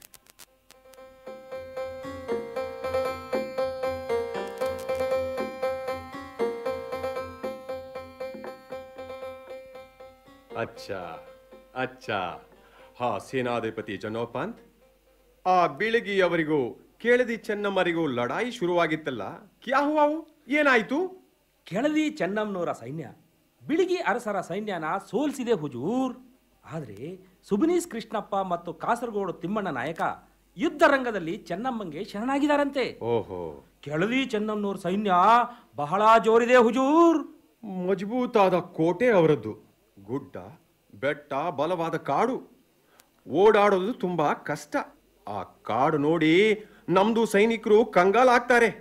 S14: ಅಚ್ಚಾ ಅಚ್ಚಾ ಹಾ ಸೇನಾಧಿಪತಿ ಜನೋಪಂತ್ ಆ ಬಿಳಗಿಯವರಿಗೂ ಕೆಳದಿ ಚೆನ್ನಮ್ಮರಿಗೂ ಲಡಾಯಿ ಶುರುವಾಗಿತ್ತಲ್ಲ ಕ್ಯಾ ಹುವಾವು ಏನಾಯ್ತು
S15: ಕೆಳದಿ ಚೆನ್ನಮ್ಮನವರ ಸೈನ್ಯ ಬಿಳಿಗಿ ಅರಸರ ಸೈನ್ಯನ ಸೋಲಿಸಿದೆ ಹುಜೂರ್ ಆದರೆ ಸುಬನೀಸ್ ಕೃಷ್ಣಪ್ಪ ಮತ್ತು ಕಾಸರಗೋಡು ತಿಮ್ಮಣ್ಣ ನಾಯಕ ಯುದ್ಧ ರಂಗದಲ್ಲಿ ಚೆನ್ನಮ್ಮಂಗೆ ಶರಣಾಗಿದ್ದಾರಂತೆ
S14: ಓಹೋ
S15: ಕೆಳದಿ ಚೆನ್ನಮ್ಮನವ್ರ ಸೈನ್ಯ ಬಹಳ ಜೋರಿದೆ ಹುಜೂರ್
S14: ಮಜಬೂತಾದ ಕೋಟೆ ಅವರದ್ದು ಗುಡ್ಡ ಬೆಟ್ಟ ಬಲವಾದ ಕಾಡು ಓಡಾಡೋದು ತುಂಬಾ ಕಷ್ಟ ಆ ಕಾಡು ನೋಡಿ ನಮ್ದು ಸೈನಿಕರು ಕಂಗಾಲಾಗ್ತಾರೆ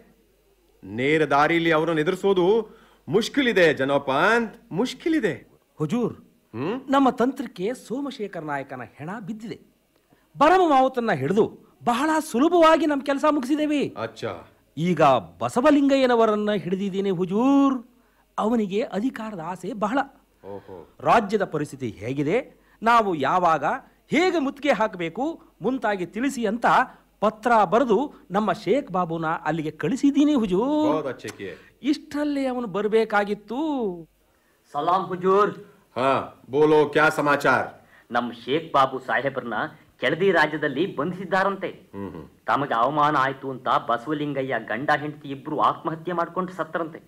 S14: ನೇರ ದಾರಿಲಿ ಅವರನ್ನು ಎದುರಿಸೋದು ಮುಷ್ಕಿಲಿದೆ ಜನೋಪಂತ್ ಮುಷ್ಕಿಲಿದೆ
S15: ಹುಜೂರ್ ನಮ್ಮ ತಂತ್ರಕ್ಕೆ ಸೋಮಶೇಖರ ನಾಯಕನ ಹೆಣ ಬಿದ್ದಿದೆ ಬರಮ ಮಾವುತನ್ನ ಹಿಡಿದು ಬಹಳ ಸುಲಭವಾಗಿ ನಮ್ಮ ಕೆಲಸ ಮುಗಿಸಿದ್ದೇವೆ
S14: ಅಚ್ಚಾ
S15: ಈಗ ಬಸವಲಿಂಗಯ್ಯನವರನ್ನ ಹಿಡಿದಿದ್ದೀನಿ ಹುಜೂರ್ ಅವನಿಗೆ ಅಧಿಕಾರದ ಆಸೆ ಬಹಳ
S14: ಓಹೋ
S15: ರಾಜ್ಯದ ಪರಿಸ್ಥಿತಿ ಹೇಗಿದೆ ನಾವು ಯಾವಾಗ ಹೇಗೆ ಮುತ್ತಿಗೆ ಹಾಕಬೇಕು ಮುಂತಾಗಿ ತಿಳಿಸಿ ಅಂತ ಪತ್ರ ಬರೆದು ನಮ್ಮ ಶೇಖ್ ಬಾಬುನ ಅಲ್ಲಿಗೆ ಕಳಿಸಿದ್ದೀನಿ ಹುಜೂರ್
S14: ಬಹುತ್ ಅಚ್ಚೆ ಕಿಯೆ.
S15: ಇಷ್ಟರಲ್ಲಿ ಅವನು ಬರಬೇಕಾಗಿತ್ತು
S16: ಸಲಾಂ ಹುಜೂರ್
S14: ಹಾ ಬೋಲೋ ಕ್ಯಾ ಸಮಾಚಾರ
S16: ನಮ್ಮ ಶೇಖ್ ಬಾಬು ಸಾಹೇಬ್ರನ್ನ ಕೆಳದಿ ರಾಜ್ಯದಲ್ಲಿ ಬಂಧಿಸಿದ್ದಾರಂತೆ
S14: ಹ್ಮ್ ಹ್ಮ್
S16: ತಮಗೆ ಅವಮಾನ ಆಯ್ತು ಅಂತ ಬಸವಲಿಂಗಯ್ಯ ಗಂಡ ಹೆಂಡತಿ ಇಬ್ರು ಆತ್ಮಹತ್ಯೆ ಮಾಡ್ಕೊಂಡು ಸತ್ತರಂತೆ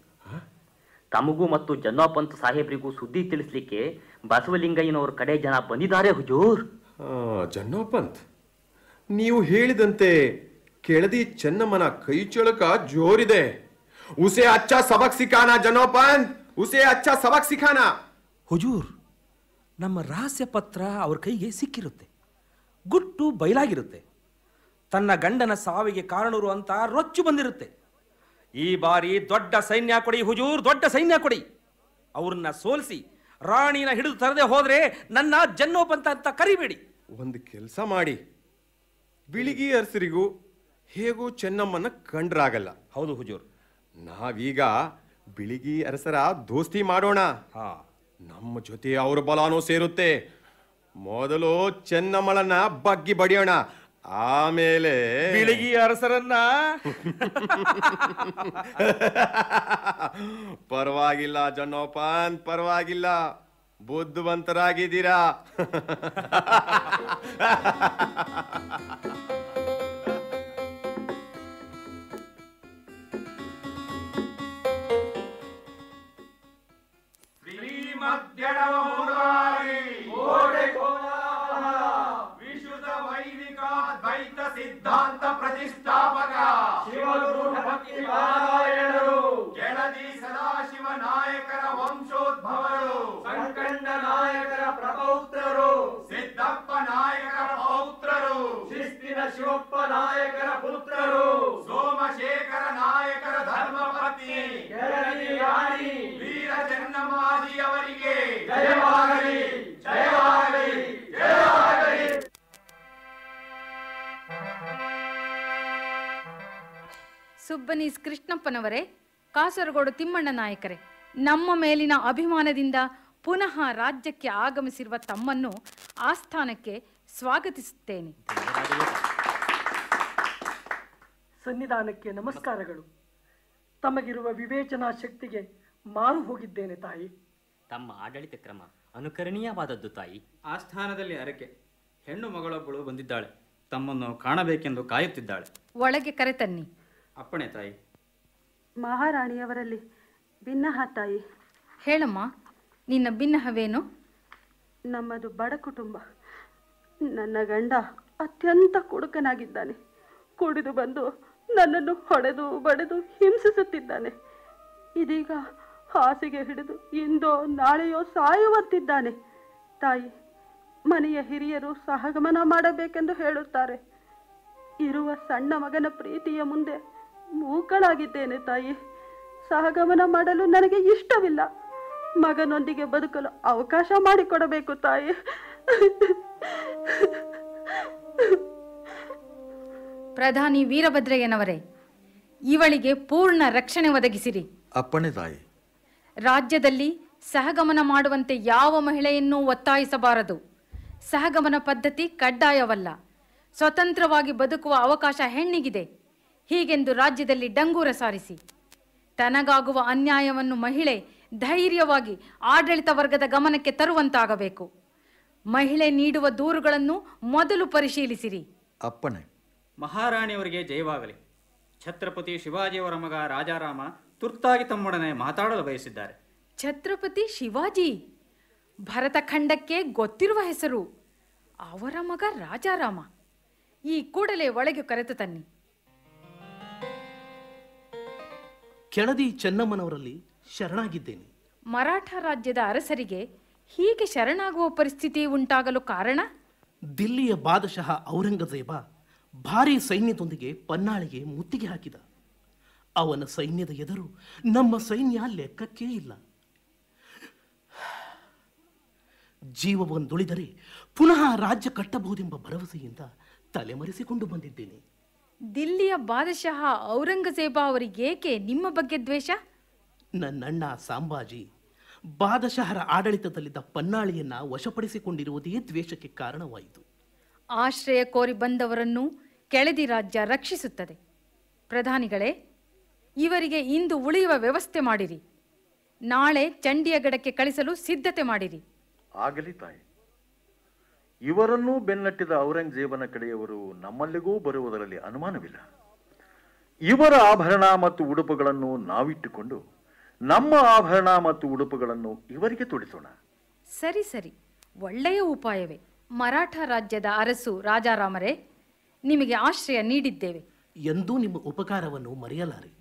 S16: ತಮಗೂ ಮತ್ತು ಜನ್ನೋಪಂತ್ ಸಾಹೇಬ್ರಿಗೂ ಸುದ್ದಿ ತಿಳಿಸ್ಲಿಕ್ಕೆ ಬಸವಲಿಂಗಯ್ಯನವ್ರ ಕಡೆ ಜನ ಬಂದಿದ್ದಾರೆ ಹುಜೂರ್
S14: ಆ, ಜನ್ನೋಪಂತ್ ನೀವು ಹೇಳಿದಂತೆ ಕೆಳದಿ ಚೆನ್ನಮ್ಮನ ಕೈ ಚಳಕ ಜೋರಿದೆ ಉಸೆ ಅಚ್ಚ ಸಬಕ್ ಸಿಖಾನ ಜನೋಪಂತ್ ಉಸೆ ಅಚ್ಚ ಸಬಕ್ ಸಿಖಾನ
S15: ಹುಜೂರ್ ನಮ್ಮ ರಹಸ್ಯ ಪತ್ರ ಅವ್ರ ಕೈಗೆ ಸಿಕ್ಕಿರುತ್ತೆ ಗುಟ್ಟು ಬಯಲಾಗಿರುತ್ತೆ ತನ್ನ ಗಂಡನ ಸಾವಿಗೆ ಕಾರಣರು ಅಂತ ರೊಚ್ಚು ಬಂದಿರುತ್ತೆ ಈ ಬಾರಿ ದೊಡ್ಡ ಸೈನ್ಯ ಕೊಡಿ ಹುಜೂರ್ ದೊಡ್ಡ ಸೈನ್ಯ ಕೊಡಿ ಅವ್ರನ್ನ ಸೋಲಿಸಿ ರಾಣಿನ ಹಿಡಿದು ತರದೆ ಹೋದ್ರೆ ನನ್ನ ಜನ್ನೋಪಂತ ಅಂತ ಕರಿಬೇಡಿ
S14: ಒಂದು ಕೆಲಸ ಮಾಡಿ ಬಿಳಿಗಿ ಅರಸರಿಗೂ ಹೇಗೂ ಚೆನ್ನಮ್ಮನ ಕಂಡ್ರಾಗಲ್ಲ
S15: ಹೌದು ಹುಜೂರ್
S14: ನಾವೀಗ ಬಿಳಿಗಿ ಅರಸರ ದೋಸ್ತಿ ಮಾಡೋಣ ನಮ್ಮ ಜೊತೆ ಅವ್ರ ಬಲಾನೂ ಸೇರುತ್ತೆ ಮೊದಲು ಚೆನ್ನಮ್ಮಳನ್ನ ಬಗ್ಗಿ ಬಡಿಯೋಣ ಆಮೇಲೆ
S15: ಬಿಳಿಗಿ ಅರಸರನ್ನ
S14: ಪರವಾಗಿಲ್ಲ ಜನ್ನೋಪನ್ ಪರವಾಗಿಲ್ಲ ಬುದ್ಧಿವಂತರಾಗಿದ್ದೀರಾ
S17: ಶ್ರೀಮದ್ಯಡವ ಮುರಾರಿ ಗೋಡೆ ಕೋಲಾಹಲ ವಿಶುದ್ಧ ವೈದಿಕ ದ್ವೈತ ಸಿದ್ಧಾಂತ ಪ್ರತಿಷ್ಠಾಪಕ ಶಿವಗುರು ಭಕ್ತಿ ನಾರಾಯಣರು ಕೆಳದಿ ಸದಾಶಿವ ನಾಯಕರ ವಂಶೋದ್ಭವರು ಸಂಕಂಡ ನಾಯಕರ ಪ್ರಪೌತ್ರರು ಸಿದ್ದಪ್ಪ ನಾಯಕರ ಪೌತ್ರರು ಶಿಸ್ತಿನ ಶಿವಪ್ಪ ನಾಯಕರ ಪುತ್ರರು ಸೋಮಶೇಖರ ನಾಯಕರ ಧರ್ಮಪತ್ನಿ ಕೆಳದಿ ರಾಣಿ ವೀರ ಚೆನ್ನಮ್ಮಾಜಿ ಅವರಿಗೆ ಜಯವಾಗಲಿ ಜಯವಾಗಲಿ ಜಯವಾಗಲಿ
S6: ಸುಬ್ಬನೀಸ್ ಕೃಷ್ಣಪ್ಪನವರೇ ಕಾಸರಗೋಡು ತಿಮ್ಮಣ್ಣ ನಾಯಕರೇ ನಮ್ಮ ಮೇಲಿನ ಅಭಿಮಾನದಿಂದ ಪುನಃ ರಾಜ್ಯಕ್ಕೆ ಆಗಮಿಸಿರುವ ತಮ್ಮನ್ನು ಆಸ್ಥಾನಕ್ಕೆ ಸ್ವಾಗತಿಸುತ್ತೇನೆ
S18: ಸನ್ನಿಧಾನಕ್ಕೆ ನಮಸ್ಕಾರಗಳು ತಮಗಿರುವ ವಿವೇಚನಾ ಶಕ್ತಿಗೆ ಮಾರು ಹೋಗಿದ್ದೇನೆ ತಾಯಿ
S16: ತಮ್ಮ ಆಡಳಿತ ಕ್ರಮ ಅನುಕರಣೀಯವಾದದ್ದು ತಾಯಿ
S19: ಆಸ್ಥಾನದಲ್ಲಿ ಅರಕೆ ಹೆಣ್ಣು ಮಗಳೊಬ್ಬಳು ಬಂದಿದ್ದಾಳೆ ತಮ್ಮನ್ನು ಕಾಣಬೇಕೆಂದು ಕಾಯುತ್ತಿದ್ದಾಳೆ
S6: ಒಳಗೆ ಕರೆತನ್ನಿ
S19: ಅಪ್ಪಣೆ ತಾಯಿ
S18: ಮಹಾರಾಣಿಯವರಲ್ಲಿ ಭಿನ್ನಹ ತಾಯಿ
S6: ಹೇಳಮ್ಮ ನಿನ್ನ ಭಿನ್ನಹವೇನು
S18: ನಮ್ಮದು ಬಡ ಕುಟುಂಬ ನನ್ನ ಗಂಡ ಅತ್ಯಂತ ಕುಡುಕನಾಗಿದ್ದಾನೆ ಕುಡಿದು ಬಂದು ನನ್ನನ್ನು ಹೊಡೆದು ಬಡೆದು ಹಿಂಸಿಸುತ್ತಿದ್ದಾನೆ ಇದೀಗ ಹಾಸಿಗೆ ಹಿಡಿದು ಇಂದೋ ನಾಳೆಯೋ ಸಾಯುವಂತಿದ್ದಾನೆ ತಾಯಿ ಮನೆಯ ಹಿರಿಯರು ಸಹಗಮನ ಮಾಡಬೇಕೆಂದು ಹೇಳುತ್ತಾರೆ ಇರುವ ಸಣ್ಣ ಮಗನ ಪ್ರೀತಿಯ ಮುಂದೆ ಮೂಕಳಾಗಿದ್ದೇನೆ ತಾಯಿ ಸಹಗಮನ ಮಾಡಲು ನನಗೆ ಇಷ್ಟವಿಲ್ಲ ಮಗನೊಂದಿಗೆ ಬದುಕಲು ಅವಕಾಶ ಮಾಡಿಕೊಡಬೇಕು ತಾಯಿ
S6: ಪ್ರಧಾನಿ ವೀರಭದ್ರಯ್ಯನವರೇ ಇವಳಿಗೆ ಪೂರ್ಣ ರಕ್ಷಣೆ ಒದಗಿಸಿರಿ
S8: ಅಪ್ಪಣೆ ತಾಯಿ
S6: ರಾಜ್ಯದಲ್ಲಿ ಸಹಗಮನ ಮಾಡುವಂತೆ ಯಾವ ಮಹಿಳೆಯನ್ನೂ ಒತ್ತಾಯಿಸಬಾರದು ಸಹಗಮನ ಪದ್ಧತಿ ಕಡ್ಡಾಯವಲ್ಲ ಸ್ವತಂತ್ರವಾಗಿ ಬದುಕುವ ಅವಕಾಶ ಹೆಣ್ಣಿಗಿದೆ ಹೀಗೆಂದು ರಾಜ್ಯದಲ್ಲಿ ಡಂಗೂರ ಸಾರಿಸಿ ತನಗಾಗುವ ಅನ್ಯಾಯವನ್ನು ಮಹಿಳೆ ಧೈರ್ಯವಾಗಿ ಆಡಳಿತ ವರ್ಗದ ಗಮನಕ್ಕೆ ತರುವಂತಾಗಬೇಕು ಮಹಿಳೆ ನೀಡುವ ದೂರುಗಳನ್ನು ಮೊದಲು ಪರಿಶೀಲಿಸಿರಿ
S8: ಅಪ್ಪಣೆ
S19: ಮಹಾರಾಣಿಯವರಿಗೆ ಜಯವಾಗಲಿ ಛತ್ರಪತಿ ಶಿವಾಜಿಯವರ ಮಗ ರಾಜಾರಾಮ ತುರ್ತಾಗಿ ತಮ್ಮೊಡನೆ ಮಾತಾಡಲು ಬಯಸಿದ್ದಾರೆ
S6: ಛತ್ರಪತಿ ಶಿವಾಜಿ ಭರತಖಂಡಕ್ಕೆ ಗೊತ್ತಿರುವ ಹೆಸರು ಅವರ ಮಗ ರಾಜಾರಾಮ ಈ ಕೂಡಲೇ ಒಳಗೆ ಕರೆತು ತನ್ನಿ
S20: ಕೆಳದಿ ಚೆನ್ನಮ್ಮನವರಲ್ಲಿ ಶರಣಾಗಿದ್ದೇನೆ
S6: ಮರಾಠ ರಾಜ್ಯದ ಅರಸರಿಗೆ ಹೀಗೆ ಶರಣಾಗುವ ಪರಿಸ್ಥಿತಿ ಉಂಟಾಗಲು ಕಾರಣ
S20: ದಿಲ್ಲಿಯ ಬಾದಶಃ ಔರಂಗಜೇಬ ಭಾರೀ ಸೈನ್ಯದೊಂದಿಗೆ ಪನ್ನಾಳಿಗೆ ಮುತ್ತಿಗೆ ಹಾಕಿದ ಅವನ ಸೈನ್ಯದ ಎದುರು ನಮ್ಮ ಸೈನ್ಯ ಲೆಕ್ಕಕ್ಕೇ ಇಲ್ಲ ಜೀವವೊಂದುಳಿದರೆ ಪುನಃ ರಾಜ್ಯ ಕಟ್ಟಬಹುದೆಂಬ ಭರವಸೆಯಿಂದ ತಲೆಮರೆಸಿಕೊಂಡು ಬಂದಿದ್ದೇನೆ
S6: ದಿಲ್ಲಿಯ ಬಾದಶಃ ಔರಂಗಜೇಬ ಅವರಿಗೇಕೆ ನಿಮ್ಮ ಬಗ್ಗೆ ದ್ವೇಷ
S20: ನನ್ನಣ್ಣ ಸಾಂಬಾಜಿ ಬಾದಶಹರ ಆಡಳಿತದಲ್ಲಿದ್ದ ಪನ್ನಾಳಿಯನ್ನ ವಶಪಡಿಸಿಕೊಂಡಿರುವುದೇ ದ್ವೇಷಕ್ಕೆ ಕಾರಣವಾಯಿತು
S6: ಆಶ್ರಯ ಕೋರಿ ಬಂದವರನ್ನು ಕೆಳದಿ ರಾಜ್ಯ ರಕ್ಷಿಸುತ್ತದೆ ಪ್ರಧಾನಿಗಳೇ ಇವರಿಗೆ ಇಂದು ಉಳಿಯುವ ವ್ಯವಸ್ಥೆ ಮಾಡಿರಿ ನಾಳೆ ಚಂಡಿಯಗಡಕ್ಕೆ ಕಳಿಸಲು ಸಿದ್ಧತೆ ಮಾಡಿರಿ
S8: ಆಗಲಿ ತಾಯಿ ಇವರನ್ನೂ ಬೆನ್ನಟ್ಟಿದ ಔರಂಗಜೇಬನ ಕಡೆಯವರು ನಮ್ಮಲ್ಲಿಗೂ ಬರುವುದರಲ್ಲಿ ಅನುಮಾನವಿಲ್ಲ ಇವರ ಆಭರಣ ಮತ್ತು ಉಡುಪುಗಳನ್ನು ನಾವಿಟ್ಟುಕೊಂಡು ನಮ್ಮ ಆಭರಣ ಮತ್ತು ಉಡುಪುಗಳನ್ನು ಇವರಿಗೆ ತೊಡಿಸೋಣ
S6: ಸರಿ ಸರಿ ಒಳ್ಳೆಯ ಉಪಾಯವೇ ಮರಾಠ ರಾಜ್ಯದ ಅರಸು ರಾಜಾರಾಮರೇ ನಿಮಗೆ ಆಶ್ರಯ ನೀಡಿದ್ದೇವೆ
S20: ಎಂದೂ ನಿಮ್ಮ ಉಪಕಾರವನ್ನು ಮರೆಯಲಾರೆ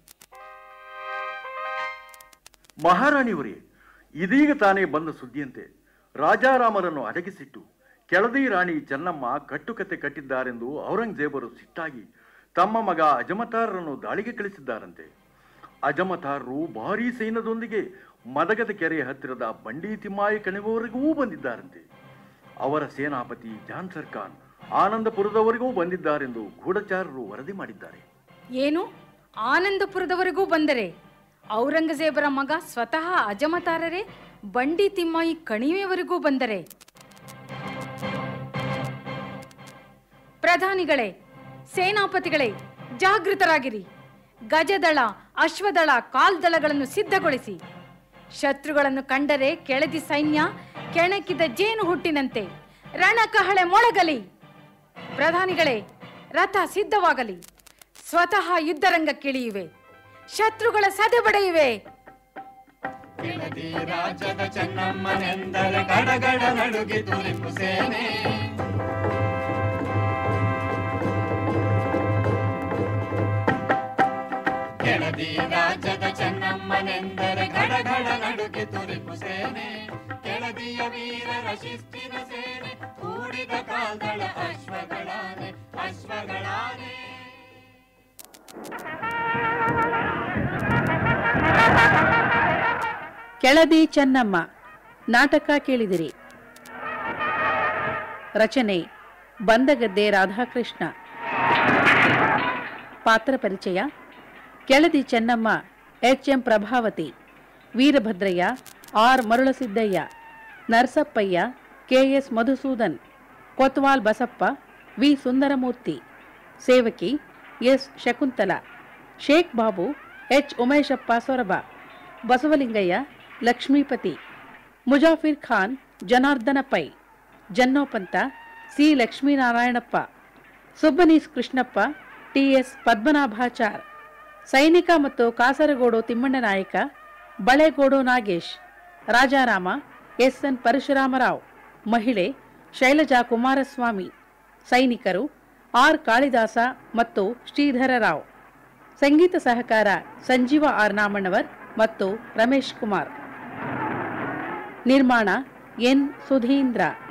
S8: ಮಹಾರಾಣಿಯವರೇ ಇದೀಗ ತಾನೇ ಬಂದ ಸುದ್ದಿಯಂತೆ ರಾಜಾರಾಮರನ್ನು ಅಡಗಿಸಿಟ್ಟು ಕೆಳದಿ ರಾಣಿ ಚೆನ್ನಮ್ಮ ಕಟ್ಟುಕತೆ ಕಟ್ಟಿದ್ದಾರೆಂದು ಔರಂಗಜೇಬರು ಸಿಟ್ಟಾಗಿ ತಮ್ಮ ಮಗ ಅಜಮತಾರರನ್ನು ದಾಳಿಗೆ ಕಳಿಸಿದ್ದಾರಂತೆ ಅಜಮತಾರರು ಭಾರೀ ಸೈನ್ಯದೊಂದಿಗೆ ಮದಗದ ಕೆರೆ ಹತ್ತಿರದ ಬಂಡಿ ತಿಮ್ಮಾಯಿ ಕಣಿವೆವರೆಗೂ ಬಂದಿದ್ದಾರಂತೆ ಅವರ ಸೇನಾಪತಿ ಜಾನ್ಸರ್ ಖಾನ್ ಆನಂದಪುರದವರೆಗೂ ಬಂದಿದ್ದಾರೆಂದು ಗೂಢಚಾರರು ವರದಿ ಮಾಡಿದ್ದಾರೆ
S6: ಏನು ಆನಂದಪುರದವರೆಗೂ ಬಂದರೆ ಔರಂಗಜೇಬರ ಮಗ ಸ್ವತಃ ಅಜಮತಾರರೇ ಬಂಡಿ ತಿಮ್ಮಾಯಿ ಕಣಿವೆಯವರೆಗೂ ಬಂದರೆ ಪ್ರಧಾನಿಗಳೇ ಸೇನಾಪತಿಗಳೇ ಜಾಗೃತರಾಗಿರಿ ಗಜದಳ ಅಶ್ವದಳ ಕಾಲ್ದಳಗಳನ್ನು ಸಿದ್ಧಗೊಳಿಸಿ ಶತ್ರುಗಳನ್ನು ಕಂಡರೆ ಕೆಳದಿ ಸೈನ್ಯ ಕೆಣಕಿದ ಜೇನು ಹುಟ್ಟಿನಂತೆ ರಣಕಹಳೆ ಮೊಳಗಲಿ ಪ್ರಧಾನಿಗಳೇ ರಥ ಸಿದ್ಧವಾಗಲಿ ಸ್ವತಃ ಯುದ್ಧರಂಗಕ್ಕಿಳಿಯುವೆ ಶತ್ರುಗಳ ಸದೆಬಡೆಯುವೆ
S17: ಕೆಳದಿ ರಾಜ್ಯದ ಚೆನ್ನಮ್ಮನೆಂದರೆ ಗಡಗಡ ನಡುಗಿತು ರಿಪು ಸೇನೆ ಕೆಳದಿ ರಾಜ್ಯದ ಚೆನ್ನಮ್ಮನೆಂದರೆ ಗಡಗಡ ನಡುಗಿತು ರಿಪು ಸೇನೆ ಕೆಳದಿಯ ವೀರರ ಶಿಸ್ತಿನ ಸೇನೆ ಕೂಡಿದ ಕಾಲ್ಗಳ ಅಶ್ವಗಳಾನೆ ಅಶ್ವಗಳಾನೆ
S21: ಕೆಳದಿ ಚೆನ್ನಮ್ಮ ನಾಟಕ ಕೇಳಿದಿರಿ ರಚನೆ ಬಂದಗದ್ದೆ ರಾಧಾಕೃಷ್ಣ ಪಾತ್ರ ಪರಿಚಯ Keladi Chennamma H M Prabhavati Veerabhadraiah R Marulasiddaiah Narasappaiah K S Madhusudan ಕೊತ್ವಾಲ್ ಬಸಪ್ಪ ವಿ ಸುಂದರಮೂರ್ತಿ ಸೇವಕಿ S Shakuntala Sheikh Babu H Umeshappa Soraba Basavalingaiah Lakshmipathi Muzafir Khan Janardhana Pai Jannopanta C Lakshminarayanappa ಸುಬ್ಬನೀಸ್ ಕೃಷ್ಣಪ್ಪ ಟಿಎಸ್ ಪದ್ಮನಾಭಾಚಾರ್ ಸೈನಿಕ ಮತ್ತು ಕಾಸರಗೋಡು ತಿಮ್ಮಣ್ಣ ನಾಯಕ ಬಳೆಗೋಡು ನಾಗೇಶ್ ರಾಜಾರಾಮ ಎಸ್ ಎನ್ ಪರಶುರಾಮರಾವ್ ಮಹಿಳೆ ಶೈಲಜಾ ಕುಮಾರಸ್ವಾಮಿ ಸೈನಿಕರು ಆರ್ ಕಾಳಿದಾಸ ಮತ್ತು ಶ್ರೀಧರರಾವ್ ಸಂಗೀತ ಸಹಕಾರ ಸಂಜೀವ ಆರ್ ನಾಮಣ್ಣವರ್ ಮತ್ತು ರಮೇಶ್ ಕುಮಾರ್ ನಿರ್ಮಾಣ ಎನ್ ಸುಧೀಂದ್ರ